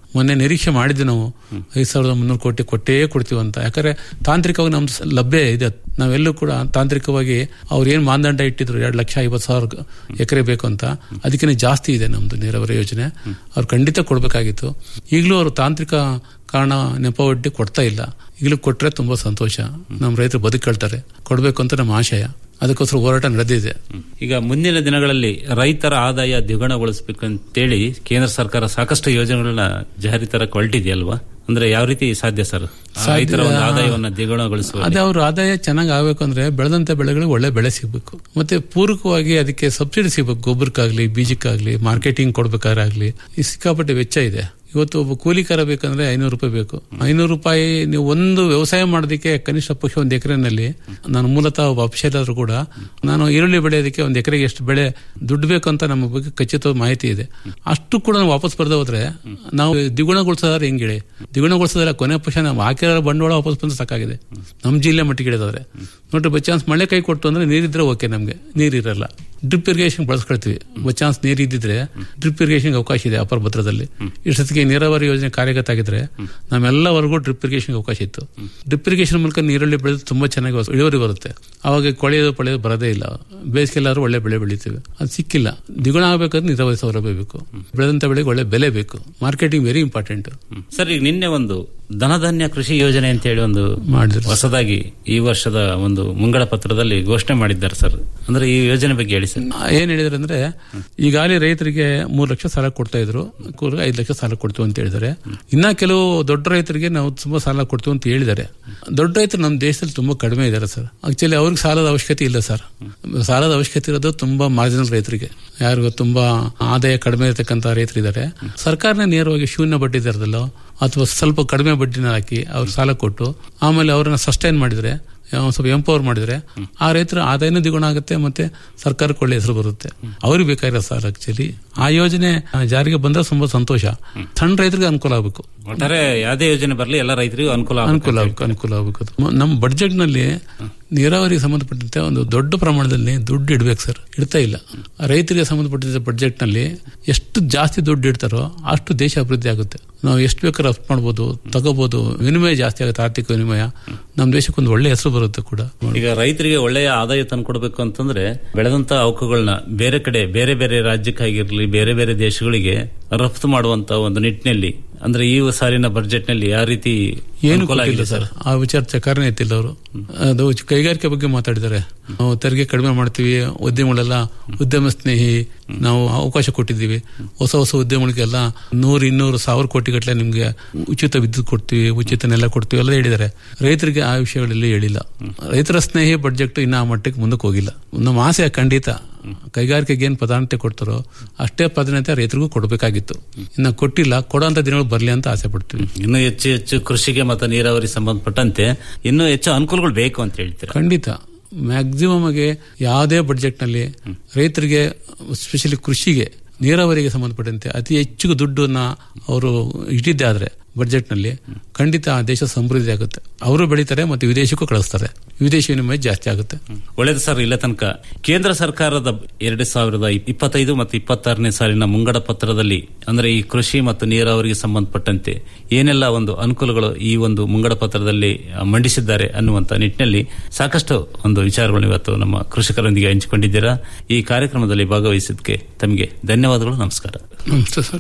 Speaker 9: ಮೊನ್ನೆ ನಿರೀಕ್ಷೆ ಮಾಡಿದ್ವಿ ನಾವು ಐದು ಸಾವಿರದ ಮುನ್ನೂರು ಕೋಟಿ ಕೊಟ್ಟೇ ಕೊಡ್ತೀವಿ ಅಂತ ಯಾಕಂದ್ರೆ ತಾಂತ್ರಿಕವಾಗಿ ನಮ್ದು ಸ- ಲಭ್ಯ ಇದೆ ನಾವೆಲ್ಲೂ ಕೂಡ ತಾಂತ್ರಿಕವಾಗಿ ಅವ್ರು ಏನ್ ಮಾನದಂಡ ಇಟ್ಟಿದ್ರು ಎರಡು ಲಕ್ಷ ಐವತ್ತು ಸಾವಿರ ಎಕರೆ ಬೇಕು ಅಂತ ಅದಕ್ಕಿಂತ ಜಾಸ್ತಿ ಇದೆ ನಮ್ದು ನೀರಾವರಿ ಯೋಜನೆ ಅವ್ರು ಖಂಡಿತ ಕೊಡ್ಬೇಕಾಗಿತ್ತು ಈಗಲೂ ಅವರು ತಾಂತ್ರಿಕ ಕಾರಣ ನೆಪ ಒಡ್ಡಿ ಕೊಡ್ತಾ ಇಲ್ಲ ಈಗಲೂ ಕೊಟ್ರೆ ತುಂಬಾ ಸಂತೋಷ ನಮ್ಮ ರೈತರು ಬದುಕಳ್ತಾರೆ ಕೊಡ್ಬೇಕು ಅಂತ ನಮ್ಮ ಆಶಯ ಅದಕ್ಕೋಸ್ಕರ ಹೋರಾಟ ನಡೆದಿದೆ
Speaker 8: ಈಗ ಮುಂದಿನ ದಿನಗಳಲ್ಲಿ ರೈತರ ಆದಾಯ ದ್ವಿಗುಣಗೊಳಿಸಬೇಕಂತೇಳಿ ಕೇಂದ್ರ ಸರ್ಕಾರ ಸಾಕಷ್ಟು ಯೋಜನೆಗಳನ್ನ ಜಾರಿ ತರಕ್ಕೆ ಹೊರಟಿದೆಯಲ್ವಾ ಅಂದ್ರೆ ಯಾವ ರೀತಿ ಸಾಧ್ಯ ಸರ್ ರೈತರ ಒಂದು ಆದಾಯವನ್ನ ದ್ವಿಗುಣಗೊಳಿಸುವ
Speaker 9: ಅದೇ ಅವ್ರ ಆದಾಯ ಚೆನ್ನಾಗಿ ಆಗ್ಬೇಕು ಅಂದ್ರೆ ಬೆಳೆದಂತ ಬೆಳೆಗಳಿಗೆ ಒಳ್ಳೆ ಬೆಳೆ ಸಿಗ್ಬೇಕು ಮತ್ತೆ ಪೂರಕವಾಗಿ ಅದಕ್ಕೆ ಸಬ್ಸಿಡಿ ಸಿಗ್ಬೇಕು ಗೊಬ್ಬರಕ್ಕಾಗ್ಲಿ ಬೀಜಕ್ಕಾಗ್ಲಿ ಮಾರ್ಕೆಟಿಂಗ್ ಕೊಡ್ಬೇಕಾದ್ರೆ ಆಗ್ಲಿ ಈ ಸಿಕ್ಕಾಪಟ್ಟೆ ವೆಚ್ಚ ಇದೆ ಇವತ್ತು ಒಬ್ಬ ಕೂಲಿಕಾರ ಬೇಕಂದ್ರೆ ಐನೂರು ರೂಪಾಯಿ ಬೇಕು ಐನೂರು ರೂಪಾಯಿ ನೀವು ಒಂದು ವ್ಯವಸಾಯ ಮಾಡೋದಕ್ಕೆ ಕನಿಷ್ಠ ಪಕ್ಷ ಒಂದು ಎಕರೆನಲ್ಲಿ ನಾನು ಮೂಲತಃ ಒಬ್ಬ ಅಫಿಷಿಯಲ್ ಆದ್ರೂ ಕೂಡ ನಾನು ಈರುಳ್ಳಿ ಬೆಳೆಯೋದಕ್ಕೆ ಒಂದು ಎಕರೆಗೆ ಎಷ್ಟು ಬೆಳೆ ದುಡ್ಡು ಬೇಕು ಅಂತ ನಮ್ಮ ಬಗ್ಗೆ ಖಚಿತ ಮಾಹಿತಿ ಇದೆ ಅಷ್ಟು ಕೂಡ ನಾವು ವಾಪಸ್ ಬರ್ದೇ ಹೋದ್ರೆ ನಾವು ದ್ವಿಗುಣಗೊಳಿಸೋದಾದ್ರೆ ಹೆಂಗ್ ಹೇಳಿ ದ್ವಿಗುಣಗೊಳಿಸೋದ್ರೆ ಕೊನೆ ಪಕ್ಷ ನಾವು ಹಾಕಿರೋ ಬಂಡವಾಳ ವಾಪಸ್ ಬಂದ್ರೆ ಸಾಕಾಗಿದೆ ನಮ್ಮ ಜಿಲ್ಲೆ ಮಟ್ಟಿಗೆ ಹಿಡಿದಾದ್ರೆ ನೋಡ್ರಿ ಬೈ ಚಾನ್ಸ್ ಮಳೆ ಕೈ ಕೊಟ್ಟು ಅಂದ್ರೆ ನೀರಿದ್ರೆ ಓಕೆ ನಮ್ಗೆ ನೀರಿರಲ್ಲ ಡ್ರಿಪ್ ಇರಿಗೇಷನ್ ಬಳಸ್ಕೊಳ್ತೀವಿ ಬೈ ಚಾನ್ಸ್ ನೀರು ಇದ್ದಿದ್ರೆ ಡ್ರಿಪ್ ಇರಿಗೇಷನ್ ಅವಕಾಶ ಇದೆ ಅಪರ ಭದ್ರದಲ್ಲಿ ಇಷ್ಟೊತ್ತಿಗೆ ನೀರಾವರಿ ಯೋಜನೆ ಕಾರ್ಯಗತ ಆಗಿದ್ರೆ ನಮ್ಮೆಲ್ಲವರೆಗೂ ಡ್ರಿಪ್ ಇರಿಗೇಷನ್ ಅವಕಾಶ ಇತ್ತು ಡ್ರಿಪ್ ಇರಿಗೇಷನ್ ಮೂಲಕ ನೀರುಳ್ಳಿ ಬೆಳೆದು ತುಂಬಾ ಚೆನ್ನಾಗಿ ಇಳುವರಿ ಬರುತ್ತೆ ಅವಾಗ ಕೊಳೆಯೋದು ಪಳೆಯೋದು ಬರೋದೇ ಇಲ್ಲ ಬೇಸಿಗೆಲ್ಲಾದ್ರೂ ಒಳ್ಳೆ ಬೆಳೆ ಬೆಳಿತೀವಿ ಅದು ಸಿಕ್ಕಿಲ್ಲ ದ್ವಿಗುಣ ಆಗ್ಬೇಕಾದ್ರೆ ನೀರಾವರಿ ಸೌಲಭ್ಯ ಬೇಕು ಬೆಳೆದಂತ ಬೆಳೆಗೆ ಒಳ್ಳೆ ಬೆಲೆ ಬೇಕು ಮಾರ್ಕೆಟಿಂಗ್ ವೆರಿ ಇಂಪಾರ್ಟೆಂಟ್
Speaker 8: ಸರ್ ಈಗ ನಿನ್ನೆ ಒಂದು ಧನಧಾನ್ಯ ಕೃಷಿ ಯೋಜನೆ ಅಂತ ಹೇಳಿ ಒಂದು
Speaker 9: ಮಾಡಿದ್ರು.
Speaker 8: ಹೊಸದಾಗಿ ಈ ವರ್ಷದ ಒಂದು ಮುಂಗಡ ಪತ್ರದಲ್ಲಿ ಘೋಷಣೆ ಮಾಡಿದ್ದಾರೆ ಸರ್ ಅಂದ್ರೆ ಈ ಯೋಜನೆ ಬಗ್ಗೆ ಹೇಳಿ ಸರ್
Speaker 9: ಏನ್ ಹೇಳಿದ್ರೆ ಅಂದ್ರೆ ಈಗಾಗಲೇ ರೈತರಿಗೆ ಮೂರು ಲಕ್ಷ ಸಾಲ ಕೊಡ್ತಾ ಇದ್ರು ಕೂರ್ಗೆ ಐದು ಲಕ್ಷ ಸಾಲ ಕೊಡ್ತೀವಿ ಅಂತ ಹೇಳಿದ್ದಾರೆ ಇನ್ನ ಕೆಲವು ದೊಡ್ಡ ರೈತರಿಗೆ ನಾವು ತುಂಬಾ ಸಾಲ ಕೊಡ್ತೀವಿ ಅಂತ ಹೇಳಿದ್ದಾರೆ ದೊಡ್ಡ ರೈತರು ನಮ್ಮ ದೇಶದಲ್ಲಿ ತುಂಬಾ ಕಡಿಮೆ ಇದ್ದಾರೆ ಸರ್ ಆಕ್ಚುಲಿ ಅವ್ರಿಗೆ ಸಾಲದ ಅವಶ್ಯಕತೆ ಇಲ್ಲ ಸರ್ ಸಾಲದ ಅವಶ್ಯಕತೆ ಇರೋದು ತುಂಬಾ ಮಾರ್ಜಿನಲ್ ರೈತರಿಗೆ ಯಾರಿಗೂ ತುಂಬಾ ಆದಾಯ ಕಡಿಮೆ ಇರತಕ್ಕಂತ ರೈತರಿದ್ದಾರೆ ಸರ್ಕಾರನೇ ನೇರವಾಗಿ ಶೂನ್ಯ ಬಡ್ಡಿ ದರದಲ್ಲೋ ಅಥವಾ ಸ್ವಲ್ಪ ಕಡಿಮೆ ಬಡ್ಡಿನ ಹಾಕಿ ಅವ್ರು ಸಾಲ ಕೊಟ್ಟು ಆಮೇಲೆ ಅವ್ರನ್ನ ಸಸ್ಟೈನ್ ಮಾಡಿದ್ರೆ ಒಂದ್ ಸ್ವಲ್ಪ ಎಂಪವರ್ ಮಾಡಿದ್ರೆ ಆ ರೈತರ ಆದಾಯನೂ ದ್ವಿಗುಣ ಆಗುತ್ತೆ ಮತ್ತೆ ಸರ್ಕಾರಕ್ಕೆ ಒಳ್ಳೆ ಹೆಸರು ಬರುತ್ತೆ ಅವ್ರಿಗೆ ಬೇಕಾಗಿರೋ ಸರ್ ಆಕ್ಚುಲಿ ಆ ಯೋಜನೆ ಆ, ಜಾರಿಗೆ ಬಂದ್ರೆ ತುಂಬಾ ಸಂತೋಷ ಸಣ್ಣ ರೈತರಿಗೆ ಅನುಕೂಲ ಆಗಬೇಕು
Speaker 8: ಒಟ್ಟಾರೆ ಯಾವುದೇ ಯೋಜನೆ ಬರಲಿ ಎಲ್ಲ ರೈತರಿಗೂ ಅನುಕೂಲ ಆಗ್ಬೇಕು
Speaker 9: ಅನುಕೂಲ ಆಗಬೇಕು ಅನುಕೂಲ ಆಗಬೇಕು ಅದು. ಮ- ನಮ್ಮ ಬಡ್ಜೆಟ್ ನಲ್ಲಿ ನೀರಾವರಿಗೆ ಸಂಬಂಧಪಟ್ಟಂತೆ ಒಂದು ದೊಡ್ಡ ಪ್ರಮಾಣದಲ್ಲಿ ದುಡ್ಡು ಇಡ್ಬೇಕು ಸರ್ ಇಡ್ತಾ ಇಲ್ಲ ರೈತರಿಗೆ ಸಂಬಂಧಪಟ್ಟಿದ್ದ ಬಡ್ಜೆಟ್ ನಲ್ಲಿ ಎಷ್ಟು ಜಾಸ್ತಿ ದುಡ್ಡು ಇಡ್ತಾರೋ ಅಷ್ಟು ದೇಶ ಅಭಿವೃದ್ಧಿ ಆಗುತ್ತೆ ನಾವು ಎಷ್ಟು ಬೇಕಾದ್ರೂ ರಫ್ತು ಮಾಡ್ಬೋದು ತಗೋಬಹುದು ವಿನಿಮಯ ಜಾಸ್ತಿ ಆಗುತ್ತೆ ಆರ್ಥಿಕ ವಿನಿಮಯ ನಮ್ಮ ದೇಶಕ್ಕೊಂದು ಒಳ್ಳೆ ಹೆಸರು ಬರುತ್ತೆ ಕೂಡ
Speaker 8: ಈಗ ರೈತರಿಗೆ ಒಳ್ಳೆಯ ಆದಾಯ ತಂದ್ಕೊಡ್ಬೇಕು ಅಂತಂದ್ರೆ ಬೆಳೆದಂತ ಅವಕಗಳನ್ನ ಬೇರೆ ಕಡೆ ಬೇರೆ ಬೇರೆ ರಾಜ್ಯಕ್ಕಾಗಿರ್ಲಿ ಬೇರೆ ಬೇರೆ ದೇಶಗಳಿಗೆ ರಫ್ತು ಮಾಡುವಂತ ಒಂದು ನಿಟ್ಟಿನಲ್ಲಿ ಅಂದ್ರೆ ಈ ಸಾಲಿನ ಬಜೆಟ್ ನಲ್ಲಿ ಯಾವ ರೀತಿ
Speaker 9: ಏನು
Speaker 8: ಅನುಕೂಲ
Speaker 9: ಕೊಟ್ಟಿಲ್ಲ
Speaker 8: ಆಗಿದೆ
Speaker 9: ಸರ್ ಆ ವಿಚಾರ ಚಕಾರನೇ ಎತ್ತಿಲ್ಲ ಅವರು ಅದು ಕೈಗಾರಿಕೆ ಬಗ್ಗೆ ಮಾತಾಡಿದ್ದಾರೆ ನಾವು ತೆರಿಗೆ ಕಡಿಮೆ ಮಾಡ್ತೀವಿ ಉದ್ಯಮಗಳೆಲ್ಲ ಉದ್ಯಮ ಸ್ನೇಹಿ ನಾವು ಅವಕಾಶ ಕೊಟ್ಟಿದ್ದೀವಿ ಹೊಸ ಹೊಸ ಉದ್ಯಮಗಳಿಗೆಲ್ಲ ನೂರು ಇನ್ನೂರು ಸಾವಿರ ಕೋಟಿ ಗಟ್ಟಲೆ ನಿಮ್ಗೆ ಉಚಿತ ವಿದ್ಯುತ್ ಕೊಡ್ತೀವಿ ಉಚಿತ ನೆಲ ಕೊಡ್ತೀವಿ ಎಲ್ಲ ಹೇಳಿದ್ದಾರೆ ರೈತರಿಗೆ ಆ ವಿಷಯಗಳಲ್ಲಿ ಹೇಳಿಲ್ಲ ರೈತರ ಸ್ನೇಹಿ ಬಡ್ಜೆಟ್ ಇನ್ನ ಆ ಮಟ್ಟಕ್ಕೆ ಮುಂದಕ್ಕೆ ಹೋಗಿಲ್ಲ ನಮ್ಮ ಆಸೆ ಖಂಡಿತ ಕೈಗಾರಿಕೆಗೆ ಏನ್ ಪ್ರಾಧಾನ್ಯತೆ ಕೊಡ್ತಾರೋ ಅಷ್ಟೇ ಪ್ರಾಧಾನ್ಯತೆ ರೈತರಿಗೂ ಕೊಡಬೇಕಾಗಿತ್ತು ಇನ್ನ ಕೊಟ್ಟಿಲ್ಲ ಕೊಡೋಂತ ದಿನಗಳು ಬರ್ಲಿ ಅಂತ ಆಸೆ ಪಡ್ತೀವಿ
Speaker 8: ಇನ್ನೂ ಹೆಚ್ಚು ಹೆಚ್ಚು ಕೃಷಿಗೆ ಮತ್ತು ನೀರಾವರಿ ಸಂಬಂಧಪಟ್ಟಂತೆ ಇನ್ನೂ ಹೆಚ್ಚು ಅನುಕೂಲಗಳು ಬೇಕು ಅಂತ ಹೇಳ್ತೀರಾ
Speaker 9: ಖಂಡಿತ ಮ್ಯಾಕ್ಸಿಮಮ್ ಆಗಿ ಯಾವುದೇ ಬಡ್ಜೆಟ್ ನಲ್ಲಿ ರೈತರಿಗೆ ಸ್ಪೆಷಲಿ ಕೃಷಿಗೆ ನೀರಾವರಿಗೆ ಸಂಬಂಧಪಟ್ಟಂತೆ ಅತಿ ಹೆಚ್ಚು ದುಡ್ಡನ್ನ ಅವರು ಇಟ್ಟಿದ್ದೆ ಆದ್ರೆ ಬಡ್ಜೆಟ್ ನಲ್ಲಿ ಖಂಡಿತ ಆ ದೇಶ ಸಮೃದ್ಧಿ ಆಗುತ್ತೆ ಅವರು ಬೆಳೀತಾರೆ ಮತ್ತೆ ವಿದೇಶಕ್ಕೂ ಕಳಿಸ್ತಾರೆ ವಿದೇಶಿ ವಿನಿಮಯ ಜಾಸ್ತಿ ಆಗುತ್ತೆ
Speaker 8: ಒಳ್ಳೇದು ಸರ್ ಇಲ್ಲ ತನಕ ಕೇಂದ್ರ ಸರ್ಕಾರದ ಎರಡು ಸಾವಿರದ ಇಪ್ಪತ್ತೈದು ಮತ್ತು ಇಪ್ಪತ್ತಾರನೇ ಸಾಲಿನ ಮುಂಗಡ ಪತ್ರದಲ್ಲಿ ಅಂದ್ರೆ ಈ ಕೃಷಿ ಮತ್ತು ನೀರಾವರಿಗೆ ಸಂಬಂಧಪಟ್ಟಂತೆ ಏನೆಲ್ಲ ಒಂದು ಅನುಕೂಲಗಳು ಈ ಒಂದು ಮುಂಗಡ ಪತ್ರದಲ್ಲಿ ಆ, ಮಂಡಿಸಿದ್ದಾರೆ ಅನ್ನುವಂತ ನಿಟ್ಟಿನಲ್ಲಿ ಸಾಕಷ್ಟು ಒಂದು ವಿಚಾರಗಳು ಇವತ್ತು ನಮ್ಮ ಕೃಷಿಕರೊಂದಿಗೆ ಹಂಚಿಕೊಂಡಿದ್ದೀರಾ ಈ ಕಾರ್ಯಕ್ರಮದಲ್ಲಿ ಭಾಗವಹಿಸಿದ್ದಕ್ಕೆ ತಮಗೆ ಧನ್ಯವಾದಗಳು ನಮಸ್ಕಾರ
Speaker 9: ನಮಸ್ತೆ ಸರ್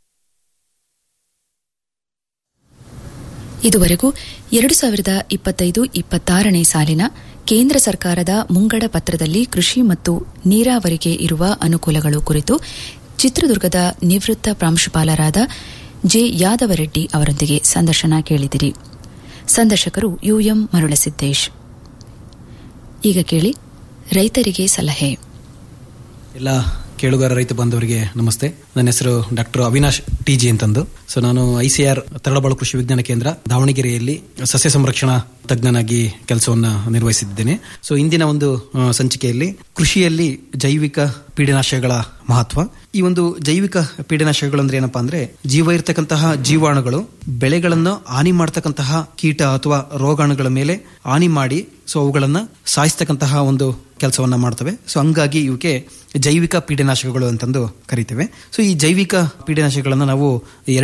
Speaker 7: ಇದುವರೆಗೂ ಎರಡು ಸಾವಿರದ ಇಪ್ಪತ್ತೈದು ಇಪ್ಪತ್ತಾರನೇ ಸಾಲಿನ ಕೇಂದ್ರ ಸರ್ಕಾರದ ಮುಂಗಡ ಪತ್ರದಲ್ಲಿ ಕೃಷಿ ಮತ್ತು ನೀರಾವರಿಗೆ ಇರುವ ಅನುಕೂಲಗಳು ಕುರಿತು ಚಿತ್ರದುರ್ಗದ ನಿವೃತ್ತ ಪ್ರಾಂಶುಪಾಲರಾದ ಜೆ ಯಾದವರೆಡ್ಡಿ ಅವರೊಂದಿಗೆ ಸಂದರ್ಶನ ಕೇಳಿದಿರಿ ಸಂದರ್ಶಕರು ಯುಎಂ ಮರುಳಸಿದ್ದೇಶ್ ಈಗ ಕೇಳಿ ರೈತರಿಗೆ ಸಲಹೆ
Speaker 10: ಎಲ್ಲ ಕೇಳುಗರ ರೈತ ಬಾಂಧವರಿಗೆ ನಮಸ್ತೆ ನನ್ನ ಹೆಸರು ಡಾಕ್ಟರ್ ಅವಿನಾಶ್ ಟಿ ಜಿ ಅಂತಂದು ಸೊ ನಾನು ಐಸಿಆರ್ ತರಳಬಾಳು ಕೃಷಿ ವಿಜ್ಞಾನ ಕೇಂದ್ರ ದಾವಣಗೆರೆಯಲ್ಲಿ ಸಸ್ಯ ಸಂರಕ್ಷಣಾ ತಜ್ಞನಾಗಿ ಕೆಲಸವನ್ನ ನಿರ್ವಹಿಸಿದ್ದೇನೆ ಸೊ ಇಂದಿನ ಒಂದು ಆ, ಸಂಚಿಕೆಯಲ್ಲಿ ಕೃಷಿಯಲ್ಲಿ ಜೈವಿಕ ಪೀಡನಾಶಕಗಳ ಮಹತ್ವ ಈ ಒಂದು ಜೈವಿಕ ಪೀಡನಾಶಕಗಳು ಅಂದ್ರೆ ಏನಪ್ಪಾ ಅಂದ್ರೆ ಜೀವ ಇರ್ತಕ್ಕಂತಹ ಜೀವಾಣುಗಳು ಬೆಳೆಗಳನ್ನು ಹಾನಿ ಮಾಡ್ತಕ್ಕಂತಹ ಕೀಟ ಅಥವಾ ರೋಗಾಣುಗಳ ಮೇಲೆ ಹಾನಿ ಮಾಡಿ ಸೊ ಅವುಗಳನ್ನ ಸಾಯಿಸ್ತಕ್ಕಂತಹ ಒಂದು ಕೆಲಸವನ್ನ ಮಾಡ್ತವೆ ಸೊ ಹಂಗಾಗಿ ಇವಕ್ಕೆ ಜೈವಿಕ ಪೀಡನಾಶಕಗಳು ಅಂತಂದು ಕರಿತೇವೆ ಸೊ ಈ ಜೈವಿಕ ಪೀಡನಾಶಕಗಳನ್ನು ನಾವು ಎರಡು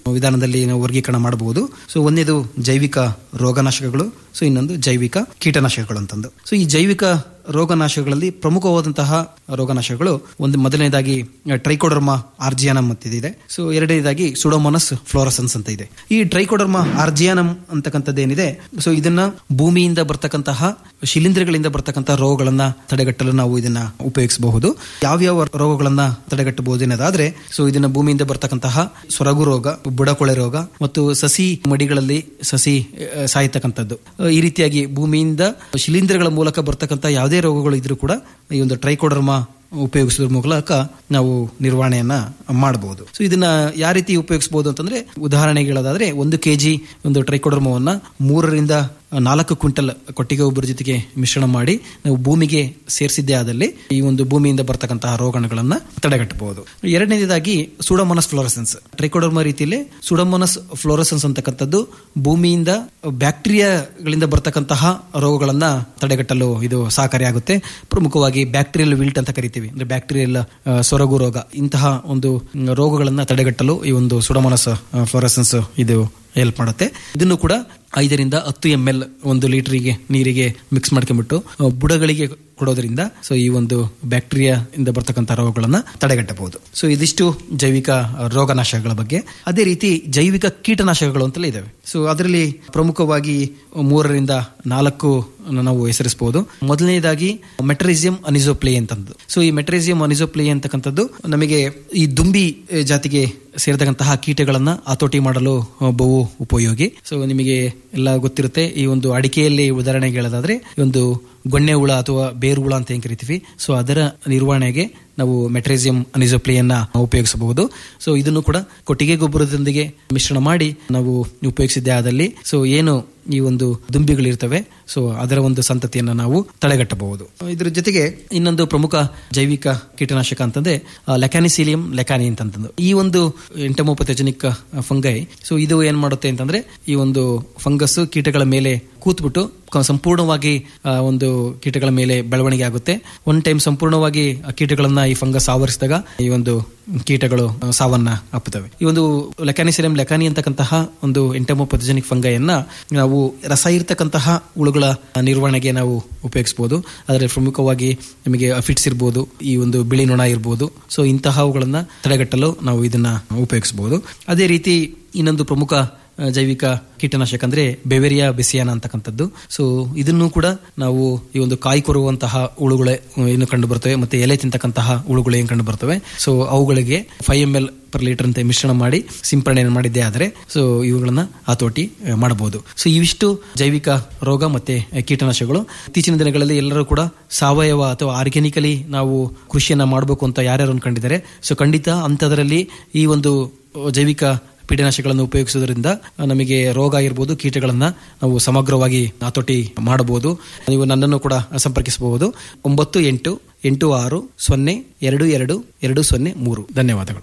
Speaker 10: ವಿಧಾನದಲ್ಲಿ ನಾವು ವರ್ಗೀಕರಣ ಮಾಡಬಹುದು ಸೊ ಒಂದೇದು ಜೈವಿಕ ರೋಗನಾಶಕಗಳು ಸೊ ಇನ್ನೊಂದು ಜೈವಿಕ ಕೀಟನಾಶಕಗಳು ಅಂತಂದು ಸೊ ಈ ಜೈವಿಕ ರೋಗನಾಶಕಗಳಲ್ಲಿ ಪ್ರಮುಖವಾದಂತಹ ರೋಗನಾಶಕಗಳು ಒಂದು ಮೊದಲನೇದಾಗಿ ಟ್ರೈಕೋಡರ್ಮಾ ಆರ್ಜಿಯಾನಮ್ ಅಂತ ಇದೆ ಸೊ ಎರಡನೇದಾಗಿ ಸುಡೋಮೋನಸ್ ಫ್ಲೋರಸನ್ಸ್ ಅಂತ ಇದೆ ಈ ಟ್ರೈಕೋಡರ್ಮಾ ಆರ್ಜಿಯಾನಮ್ ಅಂತಕ್ಕಂಥದ್ದು ಏನಿದೆ ಸೊ ಇದನ್ನ ಭೂಮಿಯಿಂದ ಬರ್ತಕ್ಕಂತಹ ಶಿಲೀಂಧ್ರಗಳಿಂದ ಬರ್ತಕ್ಕಂತಹ ರೋಗಗಳನ್ನ ತಡೆಗಟ್ಟಲು ನಾವು ಇದನ್ನ ಉಪಯೋಗಿಸಬಹುದು ಯಾವ್ಯಾವ ರೋಗಗಳನ್ನ ತಡೆಗಟ್ಟಬಹುದು ಅನ್ನೋದಾದ್ರೆ ಸೊ ಇದನ್ನ ಭೂಮಿಯಿಂದ ಬರ್ತಕ್ಕಂತಹ ಸೊರಗು ರೋಗ ಬುಡಕೊಳೆ ರೋಗ ಮತ್ತು ಸಸಿ ಮಡಿಗಳಲ್ಲಿ ಸಸಿ ಆ, ಸಾಯ್ತಕ್ಕಂಥದ್ದು ಆ, ಈ ರೀತಿಯಾಗಿ ಭೂಮಿಯಿಂದ ಶಿಲೀಂಧ್ರಗಳ ಮೂಲಕ ಬರ್ತಕ್ಕಂಥ ಯಾವುದೇ ರೋಗಗಳು ಇದ್ರೂ ಕೂಡ ಈ ಒಂದು ಟ್ರೈಕೋಡರ್ಮಾ ಉಪಯೋಗಿಸೋದ್ರ ಮೂಲಕ ನಾವು ನಿರ್ವಹಣೆಯನ್ನ ಮಾಡಬಹುದು ಸೊ ಇದನ್ನ ಯಾವ ರೀತಿ ಉಪಯೋಗಿಸಬಹುದು ಅಂತಂದ್ರೆ ಉದಾಹರಣೆಗೆ ಹೇಳೋದಾದ್ರೆ ಒಂದು ಕೆಜಿ ಒಂದು ಟ್ರೈಕೋಡರ್ಮವನ್ನ ಮೂರರಿಂದ ನಾಲ್ಕು ಕ್ವಿಂಟಲ್ ಕೊಟ್ಟಿಗೆ ಗೊಬ್ಬರ ಜೊತೆಗೆ ಮಿಶ್ರಣ ಮಾಡಿ ನಾವು ಭೂಮಿಗೆ ಸೇರಿಸಿದ್ದೇ ಆದಲ್ಲಿ ಈ ಒಂದು ಭೂಮಿಯಿಂದ ಬರ್ತಕ್ಕಂತಹ ರೋಗಗಳನ್ನ ತಡೆಗಟ್ಟಬಹುದು ಎರಡನೇದಾಗಿ ಸುಡಮೋನಸ್ ಫ್ಲೋರಸೆನ್ಸ್ ಟ್ರೈಕೋಡರ್ಮಾ ರೀತಿಯಲ್ಲಿ ಸುಡಮೋನಸ್ ಫ್ಲೋರಸೆನ್ಸ್ ಅಂತಕ್ಕಂಥದ್ದು ಭೂಮಿಯಿಂದ ಬ್ಯಾಕ್ಟೀರಿಯಾಗಳಿಂದ ಬರ್ತಕ್ಕಂತಹ ರೋಗಗಳನ್ನ ತಡೆಗಟ್ಟಲು ಇದು ಸಹಕಾರಿಯಾಗುತ್ತೆ ಪ್ರಮುಖವಾಗಿ ಬ್ಯಾಕ್ಟೀರಿಯಲ್ ವಿಲ್ಟ್ ಅಂತ ಕರಿತೀವಿ ಅಂದ್ರೆ ಬ್ಯಾಕ್ಟೀರಿಯಲ್ ಆ, ಸೊರಗು ರೋಗ ಇಂತಹ ಒಂದು ಮ್, ರೋಗಗಳನ್ನ ತಡೆಗಟ್ಟಲು ಈ ಒಂದು ಸುಡಮೋನಸ್ ಫ್ಲೋರಸೆನ್ಸ್ ಇದು ಹೆಲ್ಪ್ ಮಾಡುತ್ತೆ ಇದನ್ನು ಕೂಡ ಐದರಿಂದ ಹತ್ತು ಎಂ ಎಲ್ ಒಂದು ಲೀಟರಿಗೆ ನೀರಿಗೆ ಮಿಕ್ಸ್ ಮಾಡ್ಕೊಂಡ್ಬಿಟ್ಟು ಆ, ಬುಡಗಳಿಗೆ ಕೊಡೋದ್ರಿಂದ ಸೊ ಈ ಒಂದು ಬ್ಯಾಕ್ಟೀರಿಯಾ ಇಂದ ಬರ್ತಕ್ಕಂಥ ರೋಗಗಳನ್ನ ತಡೆಗಟ್ಟಬಹುದು ಸೊ ಇದಿಷ್ಟು ಜೈವಿಕ ರೋಗನಾಶಕಗಳ ಬಗ್ಗೆ ಅದೇ ರೀತಿ ಜೈವಿಕ ಕೀಟನಾಶಕಗಳು ಅಂತಲೇ ಇದಾವೆ ಸೊ ಅದರಲ್ಲಿ ಪ್ರಮುಖವಾಗಿ ಮೂರರಿಂದ ನಾಲ್ಕು ನಾವು ಹೆಸರಿಸಬಹುದು ಮೊದಲನೇದಾಗಿ ಮೆಟ್ರೇಸಿಯಂ ಅನಿಸೋಪ್ಲೇ ಅಂತಂದು ಸೊ ಈ ಮೆಟ್ರೇಸಿಯಂ ಅನಿಸೋಪ್ಲೇ ಅಂತಕ್ಕಂಥದ್ದು ನಮಗೆ ಈ ದುಂಬಿ ಆ, ಜಾತಿಗೆ ಸೇರಿದಂತಹ ಕೀಟಗಳನ್ನ ಹತೋಟಿ ಮಾಡಲು ಆ, ಬಹು ಉಪಯೋಗಿ ಸೊ ನಿಮಗೆ ಎಲ್ಲ ಗೊತ್ತಿರುತ್ತೆ ಈ ಒಂದು ಅಡಿಕೆಯಲ್ಲಿ ಉದಾಹರಣೆಗೆ ಹೇಳೋದಾದ್ರೆ ಈ ಒಂದು ಗೊಣ್ಣೆ ಹುಳ ಅಥವಾ ಬೇರು ಹುಳ ಅಂತ ಏನ್ ಕರಿತೀವಿ ಸೊ ಅದರ ನಿರ್ವಹಣೆಗೆ ನಾವು ಮೆಟ್ರೇಸಿಯಂ ಅನಿಸೋಪ್ಲಿಯನ್ನ ಉಪಯೋಗಿಸಬಹುದು ಸೊ ಇದನ್ನು ಕೂಡ ಕೊಟ್ಟಿಗೆ ಗೊಬ್ಬರದೊಂದಿಗೆ ಮಿಶ್ರಣ ಮಾಡಿ ನಾವು ಉಪಯೋಗಿಸಿದ್ದೇ ಆದಲ್ಲಿ ಸೊ ಏನು ಈ ಒಂದು ದುಂಬಿಗಳಿರ್ತವೆ ಸೊ ಅದರ ಒಂದು ಸಂತತಿಯನ್ನ ನಾವು ತಡೆಗಟ್ಟಬಹುದು ಇದ್ರ ಜೊತೆಗೆ ಇನ್ನೊಂದು ಪ್ರಮುಖ ಜೈವಿಕ ಕೀಟನಾಶಕ ಅಂತಂದ್ರೆ ಲೆಕಾನಿಸಿಲಿಯಂ ಲೆಕಾನಿ ಅಂತಂದು ಈ ಒಂದು ಎಂಟಮೋಪಥೆಜನಿಕ್ ಫಂಗೈ ಸೊ ಇದು ಏನ್ ಮಾಡುತ್ತೆ ಅಂತಂದ್ರೆ ಈ ಒಂದು ಫಂಗಸ್ ಕೀಟಗಳ ಮೇಲೆ ಕೂತ್ಬಿಟ್ಟು ಕ- ಸಂಪೂರ್ಣವಾಗಿ ಆ, ಒಂದು ಕೀಟಗಳ ಮೇಲೆ ಬೆಳವಣಿಗೆ ಆಗುತ್ತೆ ಒನ್ ಟೈಮ್ ಸಂಪೂರ್ಣವಾಗಿ ಆ ಕೀಟಗಳನ್ನ ಈ ಫಂಗಸ್ ಆವರಿಸಿದಾಗ ಈ ಒಂದು ಕೀಟಗಳು ಆ, ಸಾವನ್ನ ಅಪ್ಪುತ್ತವೆ ಈ ಒಂದು ಲೆಕಾನಿಸಿಲಿಯಂ ಲೆಕಾನಿ ಅಂತಕ್ಕಂತಹ ಒಂದು ಎಂಟಮೋಪಥೆಜನಿಕ್ ಫಂಗೈಯನ್ನ ನಾವು ರಸ ಇರ್ತಕ್ಕಂತಹ ಹುಳುಗಳ ನಿರ್ವಹಣೆಗೆ ನಾವು ಉಪಯೋಗಿಸಬಹುದು ಅದರಲ್ಲಿ ಪ್ರಮುಖವಾಗಿ ನಮಗೆ ಅಫಿಟ್ಸ್ ಇರ್ಬೋದು ಈ ಒಂದು ಬಿಳಿ ನೊಣ ಇರ್ಬೋದು ಸೊ ಇಂತಹವುಗಳನ್ನ ತಡೆಗಟ್ಟಲು ನಾವು ಇದನ್ನ ಉಪಯೋಗಿಸಬಹುದು ಅದೇ ರೀತಿ ಇನ್ನೊಂದು ಪ್ರಮುಖ ಆ, ಜೈವಿಕ ಕೀಟನಾಶಕ ಅಂದ್ರೆ ಬೆವೆರಿಯಾ ಬೆಸಿಯಾನ ಅಂತಕ್ಕಂಥದ್ದು ಸೊ ಇದನ್ನು ಕೂಡ ನಾವು ಈ ಒಂದು ಕಾಯಿ ಕೊರುವಂತಹ ಹುಳುಗಳೇ ಏನು ಕಂಡು ಬರ್ತವೆ ಮತ್ತೆ ಎಲೆ ತಿಂತಕ್ಕಂತಹ ಹುಳುಗಳು ಏನು ಕಂಡು ಬರ್ತವೆ ಸೊ ಅವುಗಳಿಗೆ five M L per litre ಅಂತ ಮಿಶ್ರಣ ಮಾಡಿ ಸಿಂಪಡಣೆ ಮಾಡಿದ್ದೇ ಆದರೆ ಸೊ ಇವುಗಳನ್ನ ಹತೋಟಿ ಆ, ಮಾಡಬಹುದು ಸೊ ಇವಿಷ್ಟು ಜೈವಿಕ ರೋಗ ಮತ್ತೆ ಕೀಟನಾಶಕಗಳು ಇತ್ತೀಚಿನ ದಿನಗಳಲ್ಲಿ ಎಲ್ಲರೂ ಕೂಡ ಸಾವಯವ ಅಥವಾ ಆರ್ಗ್ಯಾನಿಕಲಿ ನಾವು ಕೃಷಿಯನ್ನ ಮಾಡಬೇಕು ಅಂತ ಯಾರ್ಯಾರು ಅನ್ಕೊಂಡಿದ್ದಾರೆ ಸೊ ಖಂಡಿತ ಅಂಥದ್ರಲ್ಲಿ ಈ ಒಂದು ಜೈವಿಕ ಕೀಟನಾಶಕಗಳನ್ನು ಉಪಯೋಗಿಸುವುದರಿಂದ ನಮಗೆ ರೋಗ ಇರ್ಬೋದು ಕೀಟಗಳನ್ನ ನಾವು ಸಮಗ್ರವಾಗಿ ಹತೋಟಿ ಮಾಡಬಹುದು ನೀವು ನನ್ನನ್ನು ಕೂಡ ಸಂಪರ್ಕಿಸಬಹುದು ಒಂಬತ್ತು ಎಂಟು ಎಂಟು ಆರು ಸೊನ್ನೆ ಎರಡು ಎರಡು ಎರಡು ಸೊನ್ನೆ ಮೂರು ಧನ್ಯವಾದಗಳು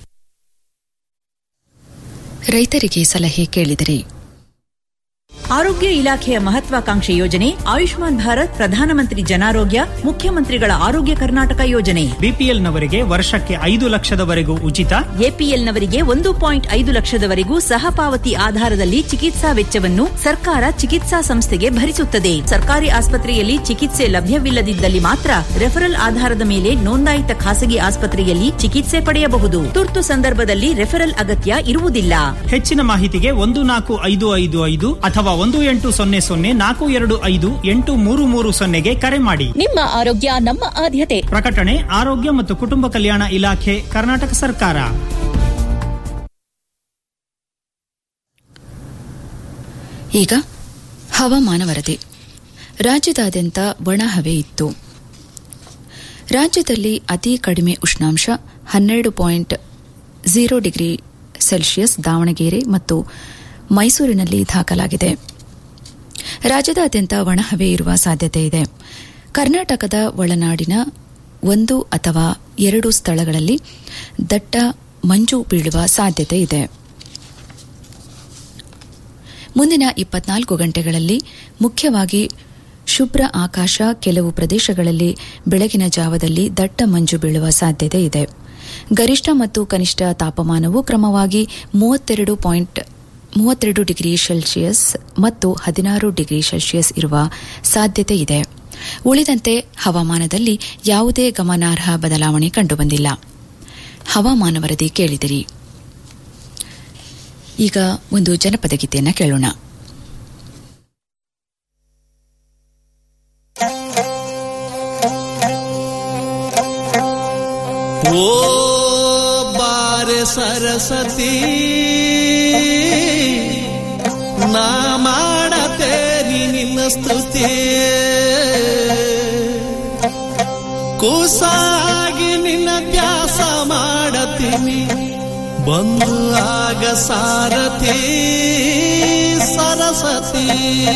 Speaker 7: ರೈತರಿಗೆ ಸಲಹೆ ಕೇಳಿದಿರಿ
Speaker 11: ಆರೋಗ್ಯ ಇಲಾಖೆಯ ಮಹತ್ವಾಕಾಂಕ್ಷೆ ಯೋಜನೆ ಆಯುಷ್ಮಾನ್ ಭಾರತ್ ಪ್ರಧಾನಮಂತ್ರಿ ಜನಾರೋಗ್ಯ ಮುಖ್ಯಮಂತ್ರಿಗಳ ಆರೋಗ್ಯ ಕರ್ನಾಟಕ ಯೋಜನೆ
Speaker 12: ಬಿಪಿಎಲ್ನವರಿಗೆ ವರ್ಷಕ್ಕೆ ಐದು ಲಕ್ಷದವರೆಗೂ ಉಚಿತ
Speaker 11: ಎಪಿಎಲ್ನವರಿಗೆ ಒಂದು ಪಾಯಿಂಟ್ ಐದು ಲಕ್ಷದವರೆಗೂ ಸಹ ಪಾವತಿ ಆಧಾರದಲ್ಲಿ ಚಿಕಿತ್ಸಾ ವೆಚ್ಚವನ್ನು ಸರ್ಕಾರ ಚಿಕಿತ್ಸಾ ಸಂಸ್ಥೆಗೆ ಭರಿಸುತ್ತದೆ ಸರ್ಕಾರಿ ಆಸ್ಪತ್ರೆಯಲ್ಲಿ ಚಿಕಿತ್ಸೆ ಲಭ್ಯವಿಲ್ಲದಿದ್ದಲ್ಲಿ ಮಾತ್ರ ರೆಫರಲ್ ಆಧಾರದ ಮೇಲೆ ನೋಂದಾಯಿತ ಖಾಸಗಿ ಆಸ್ಪತ್ರೆಯಲ್ಲಿ ಚಿಕಿತ್ಸೆ ಪಡೆಯಬಹುದು ತುರ್ತು ಸಂದರ್ಭದಲ್ಲಿ ರೆಫರಲ್ ಅಗತ್ಯ ಇರುವುದಿಲ್ಲ
Speaker 12: ಹೆಚ್ಚಿನ ಮಾಹಿತಿಗೆ ಒಂದು ನಾಲ್ಕು ಐದು ಐದು ಐದು ಅಥವಾ ಒಂದು ಎಂಟು ಸೊನ್ನೆ ಸೊನ್ನೆ ನಾಲ್ಕು ಎರಡು ಐದು ಎಂಟು ಮೂರು ಮೂರು ಸೊನ್ನೆಗೆ ಕರೆ ಮಾಡಿ
Speaker 13: ನಿಮ್ಮ ಆರೋಗ್ಯ ನಮ್ಮ ಆದ್ಯತೆ
Speaker 12: ಪ್ರಕಟಣೆ ಆರೋಗ್ಯ ಮತ್ತು ಕುಟುಂಬ ಕಲ್ಯಾಣ ಇಲಾಖೆ ಕರ್ನಾಟಕ ಸರ್ಕಾರ
Speaker 7: ಈಗ ಹವಾಮಾನ ವರದಿ ರಾಜ್ಯದಾದ್ಯಂತ ಒಣ ಹವೆ ಇತ್ತು ರಾಜ್ಯದಲ್ಲಿ ಅತಿ ಕಡಿಮೆ ಉಷ್ಣಾಂಶ ಹನ್ನೆರಡು point zero degree Celsius Davanagere ಮತ್ತು ಮೈಸೂರಿನಲ್ಲಿ ದಾಖಲಾಗಿದೆ ರಾಜ್ಯದಾದ್ಯಂತ ಒಣಹವೆ ಇರುವ ಸಾಧ್ಯತೆ ಇದೆ ಕರ್ನಾಟಕದ ಒಳನಾಡಿನ ಒಂದು ಅಥವಾ ಎರಡು ಸ್ಥಳಗಳಲ್ಲಿ ದಟ್ಟ ಮಂಜು ಬೀಳುವ ಸಾಧ್ಯತೆ ಇದೆ ಮುಂದಿನ ಇಪ್ಪತ್ನಾಲ್ಕು ಗಂಟೆಗಳಲ್ಲಿ ಮುಖ್ಯವಾಗಿ ಶುಭ್ರ ಆಕಾಶ ಕೆಲವು ಪ್ರದೇಶಗಳಲ್ಲಿ ಬೆಳಗಿನ ಜಾವದಲ್ಲಿ ದಟ್ಟ ಮಂಜು ಬೀಳುವ ಸಾಧ್ಯತೆ ಇದೆ ಗರಿಷ್ಠ ಮತ್ತು ಕನಿಷ್ಠ ತಾಪಮಾನವು ಕ್ರಮವಾಗಿ ಮೂವತ್ತೆರಡು ಪಾಯಿಂಟ್ ಮೂವತ್ತೆರಡು ಡಿಗ್ರಿ ಸೆಲ್ಸಿಯಸ್ ಮತ್ತು ಹದಿನಾರು ಡಿಗ್ರಿ ಸೆಲ್ಸಿಯಸ್ ಇರುವ ಸಾಧ್ಯತೆ ಇದೆ ಉಳಿದಂತೆ ಹವಾಮಾನದಲ್ಲಿ ಯಾವುದೇ ಗಮನಾರ್ಹ ಬದಲಾವಣೆ ಕಂಡುಬಂದಿಲ್ಲ ಹವಾಮಾನ ವರದಿ ಕೇಳಿದಿರಿ ಈಗ ಒಂದು ಜನಪದ ಗೀತೆಯನ್ನು ಕೇಳೋಣ
Speaker 2: ಓ ಬಾರೆ ಸರಸ್ವತಿ ನಾ ಮಾಡತೇರಿ ನಿನ್ನ ಸ್ತುತಿ ಕೂಸಾಗಿ ನಿನ್ನ ದ್ಯಾಸ ಮಾಡತೀನಿ ಬಂದು ಆಗ ಸಾರಥಿ ಸರಸ್ವತಿ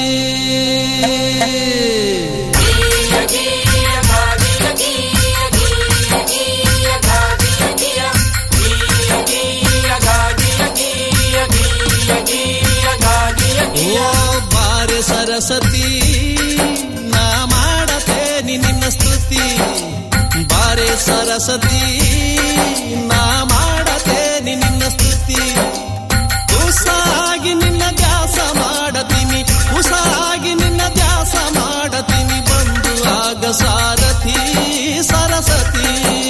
Speaker 2: ಓ ಬಾರೆ ಸರಸ್ವತಿ ನಾ ಮಾಡತೇನಿ ನಿನ್ನ ಸ್ತುತಿ ಬಾರೆ ಸರಸ್ವತಿ ನಾ ಮಾಡತೇನಿ ನಿನ್ನ ಸ್ತುತಿ ಉಸಾಗಿ ನಿನ್ನ ದ್ಯಾಸ ಮಾಡತೀನಿ ಉಸಾಗಿ ನಿನ್ನ ದ್ಯಾಸ ಮಾಡತೀನಿ ಬಂದು ಆಗ ಸಾರಥಿ ಸರಸ್ವತಿ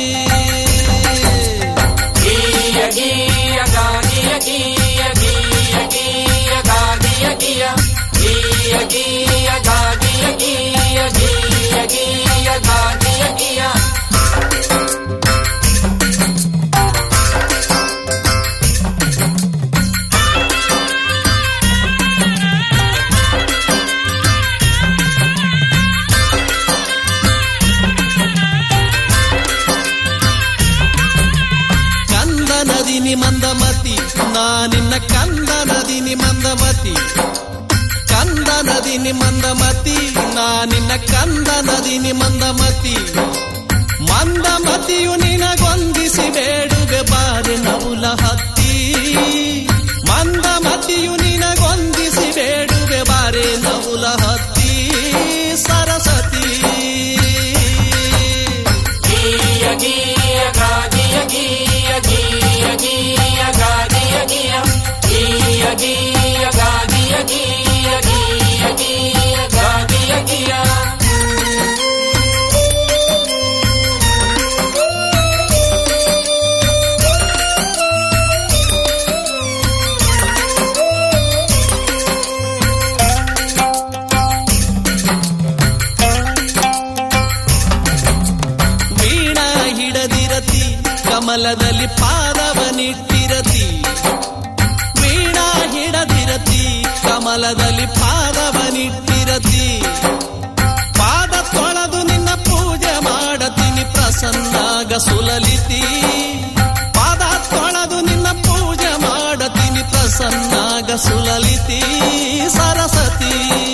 Speaker 2: ಕಂದ ನದಿನಿ ಮಂದಮತಿ ನಾ ನಿನ್ನ ಕಂದ ನದಿನಿ ಮಂದಮತಿ ಕಂದ ನದಿನಿ ಮಂದಮತಿ ನಾ ನಿನ್ನ ಕಂದ ನದಿನಿ ಮಂದಮತಿ ಮಂದಮತಿಯು ನಿನಗೊಂದಿಸಿ ಬೇಡುವೆ ಬಾರೆ ನವುಲ ಹತ್ತಿ ಮಂದಮತಿಯು ನಿನಗೊಂದಿಸಿ ಬೇಡುವೆ ಬಾರೆ ನವುಲ ಹತ್ತಿ ಸರಸ್ವತಿ ವೀಣಾ ಹಿಡದಿರತಿ ಕಮಲದಲ್ಲಿ ಪಾದವನಿಟ್ಟಿರತಿ ವೀಣಾ ಹಿಡದಿರತಿ ಕಮಲದಲ್ಲಿ ಪಾದವನಿಟ್ಟಿರತಿ ಪಾದ ತೊಳೆದು ನಿನ್ನ ಪೂಜೆ ಮಾಡತೀನಿ ಪ್ರಸನ್ನಾಗ ಸುಲಲಿತಿ ಪಾದ ತೊಳೆದು ನಿನ್ನ ಪೂಜೆ ಮಾಡತೀನಿ ಪ್ರಸನ್ನಾಗ ಸುಲಲಿತಿ ಸರಸ್ವತಿ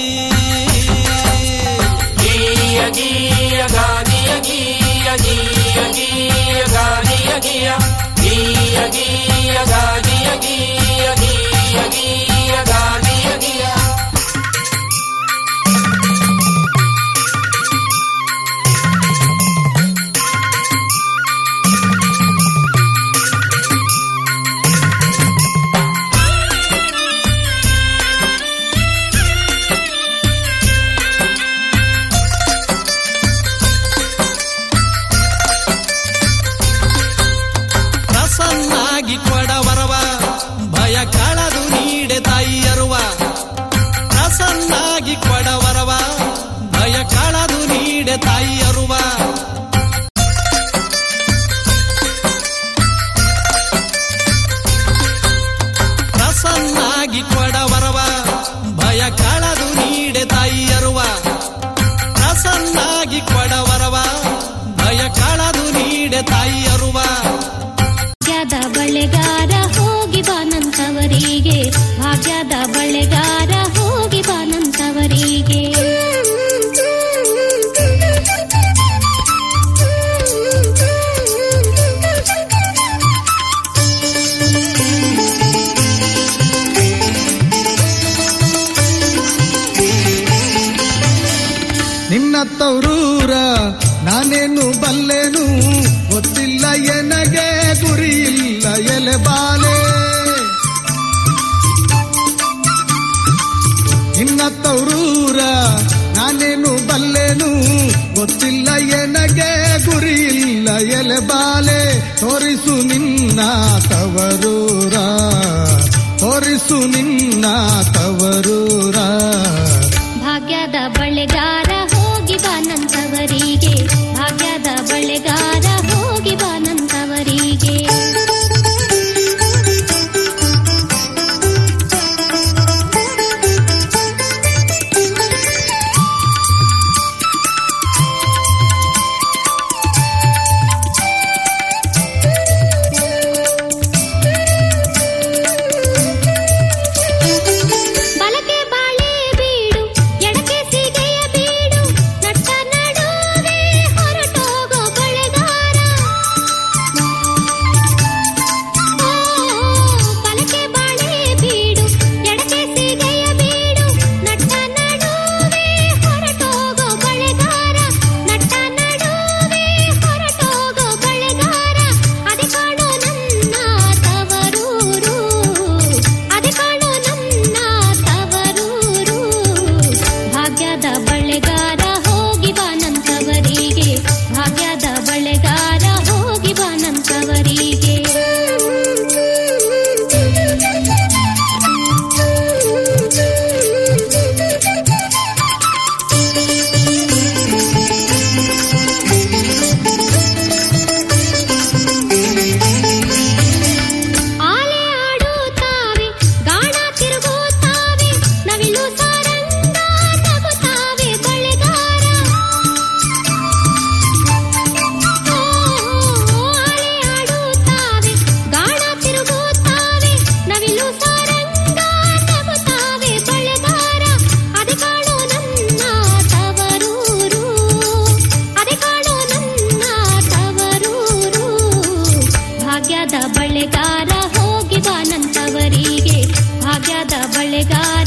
Speaker 2: ಪ್ರಸನ್ನಾಗಿ ಕೊಡವರವ ಭಯ ಕಳದು ನೀಡೆ ತಾಯಿಯರುವ ಪ್ರಸನ್ನಾಗಿ ಕೊಡವರವ ಭಯ ಕಳದು ನೀಡೆ ತಾಯಿಯರುವ ಪ್ರಸನ್ನಾಗಿ ಕೊಡವರವ ಭಯ ಕಳದು ನೀಡೆ ತಾಯಿಯರುವ ಪ್ರಸನ್ನಾಗಿ ಕೊಡವರವ ಭಯ ಕಳದು ನೀಡೆ ತಾಯಿಯರುವ
Speaker 14: ಭಾಗ್ಯದ ಬಳೆಗಾರ ಹೋಗಿ ಬಾನಂತವರಿಗೆ ಭಾಗ್ಯದ ಬಳೆಗಾರ ಹೋಗಿ ಬಾನಂತವರಿಗೆ
Speaker 15: ನಿನ್ನ ತವರೂರ ನಾನೇನು ಬಲ್ಲೆನು ಗೊತ್ತಿಲ್ಲ ಎನಗೆ ಗುರಿಯಿಲ್ಲ ಎಲೆ ಬಾಲೆ ಇನ್ನ ತೌರೂರ ನಾನೇನು ಬಲ್ಲೆನು ಗೊತ್ತಿಲ್ಲ ಎನಗೆ ಗುರಿಯಿಲ್ಲ ಎಲೆ ಬಾಲೆ ತೋರಿಸು ನಿನ್ನ ತವರೂರ ತೋರಿಸು ನಿನ್ನ ತವರೂರ
Speaker 14: ಭಾಗ್ಯದ ಬಳೆಗಾರ ಹೋಗಿ ಬಾನಂತವರಿಗೆ ಭಾಗ್ಯದ ಬಳೆಗಾರ ಹೋಗಿ ಬಾನಂತವರಿಗೆ ಬಲಕೆ ಬಾಳೆ ಬೀಡು ಎಡಕೆ ಸಿಗೆಯ ಬೀಡು ನಟ್ಟ ನಡುವೆ ಹೊರಟೋಗೋ ಬಳೆಗಾರ ಓ, ಬಲಕೆ ಬಾಳೆ ಬೀಡು ಎಡಕೆ ಸಿಗೆಯ ಬೀಡು ನಟ್ಟ ನಡುವೆ ಹೊರಟೋಗೋ ಬಳೆಗಾರ ನಟ್ಟ ನಡುವೆ ಹೊರಟೋಗೋ ಬಳೆಗಾರ ಅದೆ ಕಾಣೋ ನನ್ನ ತವರೂರು ಅದೆ ಕಾಣೋ ನನ್ನ ತವರೂರು ಭಾಗ್ಯದ ಬಳೆಗಾರ ಹೋಗಿ ಬಾನಂತವರಿಗೆ ಭಾಗ್ಯದ ಬಳೆಗಾರ ಹೋಗಿ ಬಾನಂತವರಿಗೆ ಆಲೆ ಆಡುತ್ತಾವೆ ಗಾಣ ತಿರುಗುತ್ತಾವೆ ನವಿಲು ಸಾರಂಗ ನಗುತ್ತಾವೆ ಬಳೆಗಾರ ಓ, ಆಲೆ ಆಡುತ್ತಾವೆ ಗಾಣ ತಿರುಗುತ್ತಾವೆ ನವಿಲು ಸಾರಂಗ ನಗುತ್ತಾವೆ ಬಳೆಗಾರ ಅದೆ ಕಾಣೋ ನನ್ನ ತವರೂರು ಅದೆ ಕಾಣೋ ನನ್ನ ತವರೂರು ಭಾಗ್ಯದ ಬಳೆಗಾರ ಹೋಗಿ ಬಾನಂತವರಿಗೆ ಭಾಗ್ಯದ ಬಳೆಗಾರ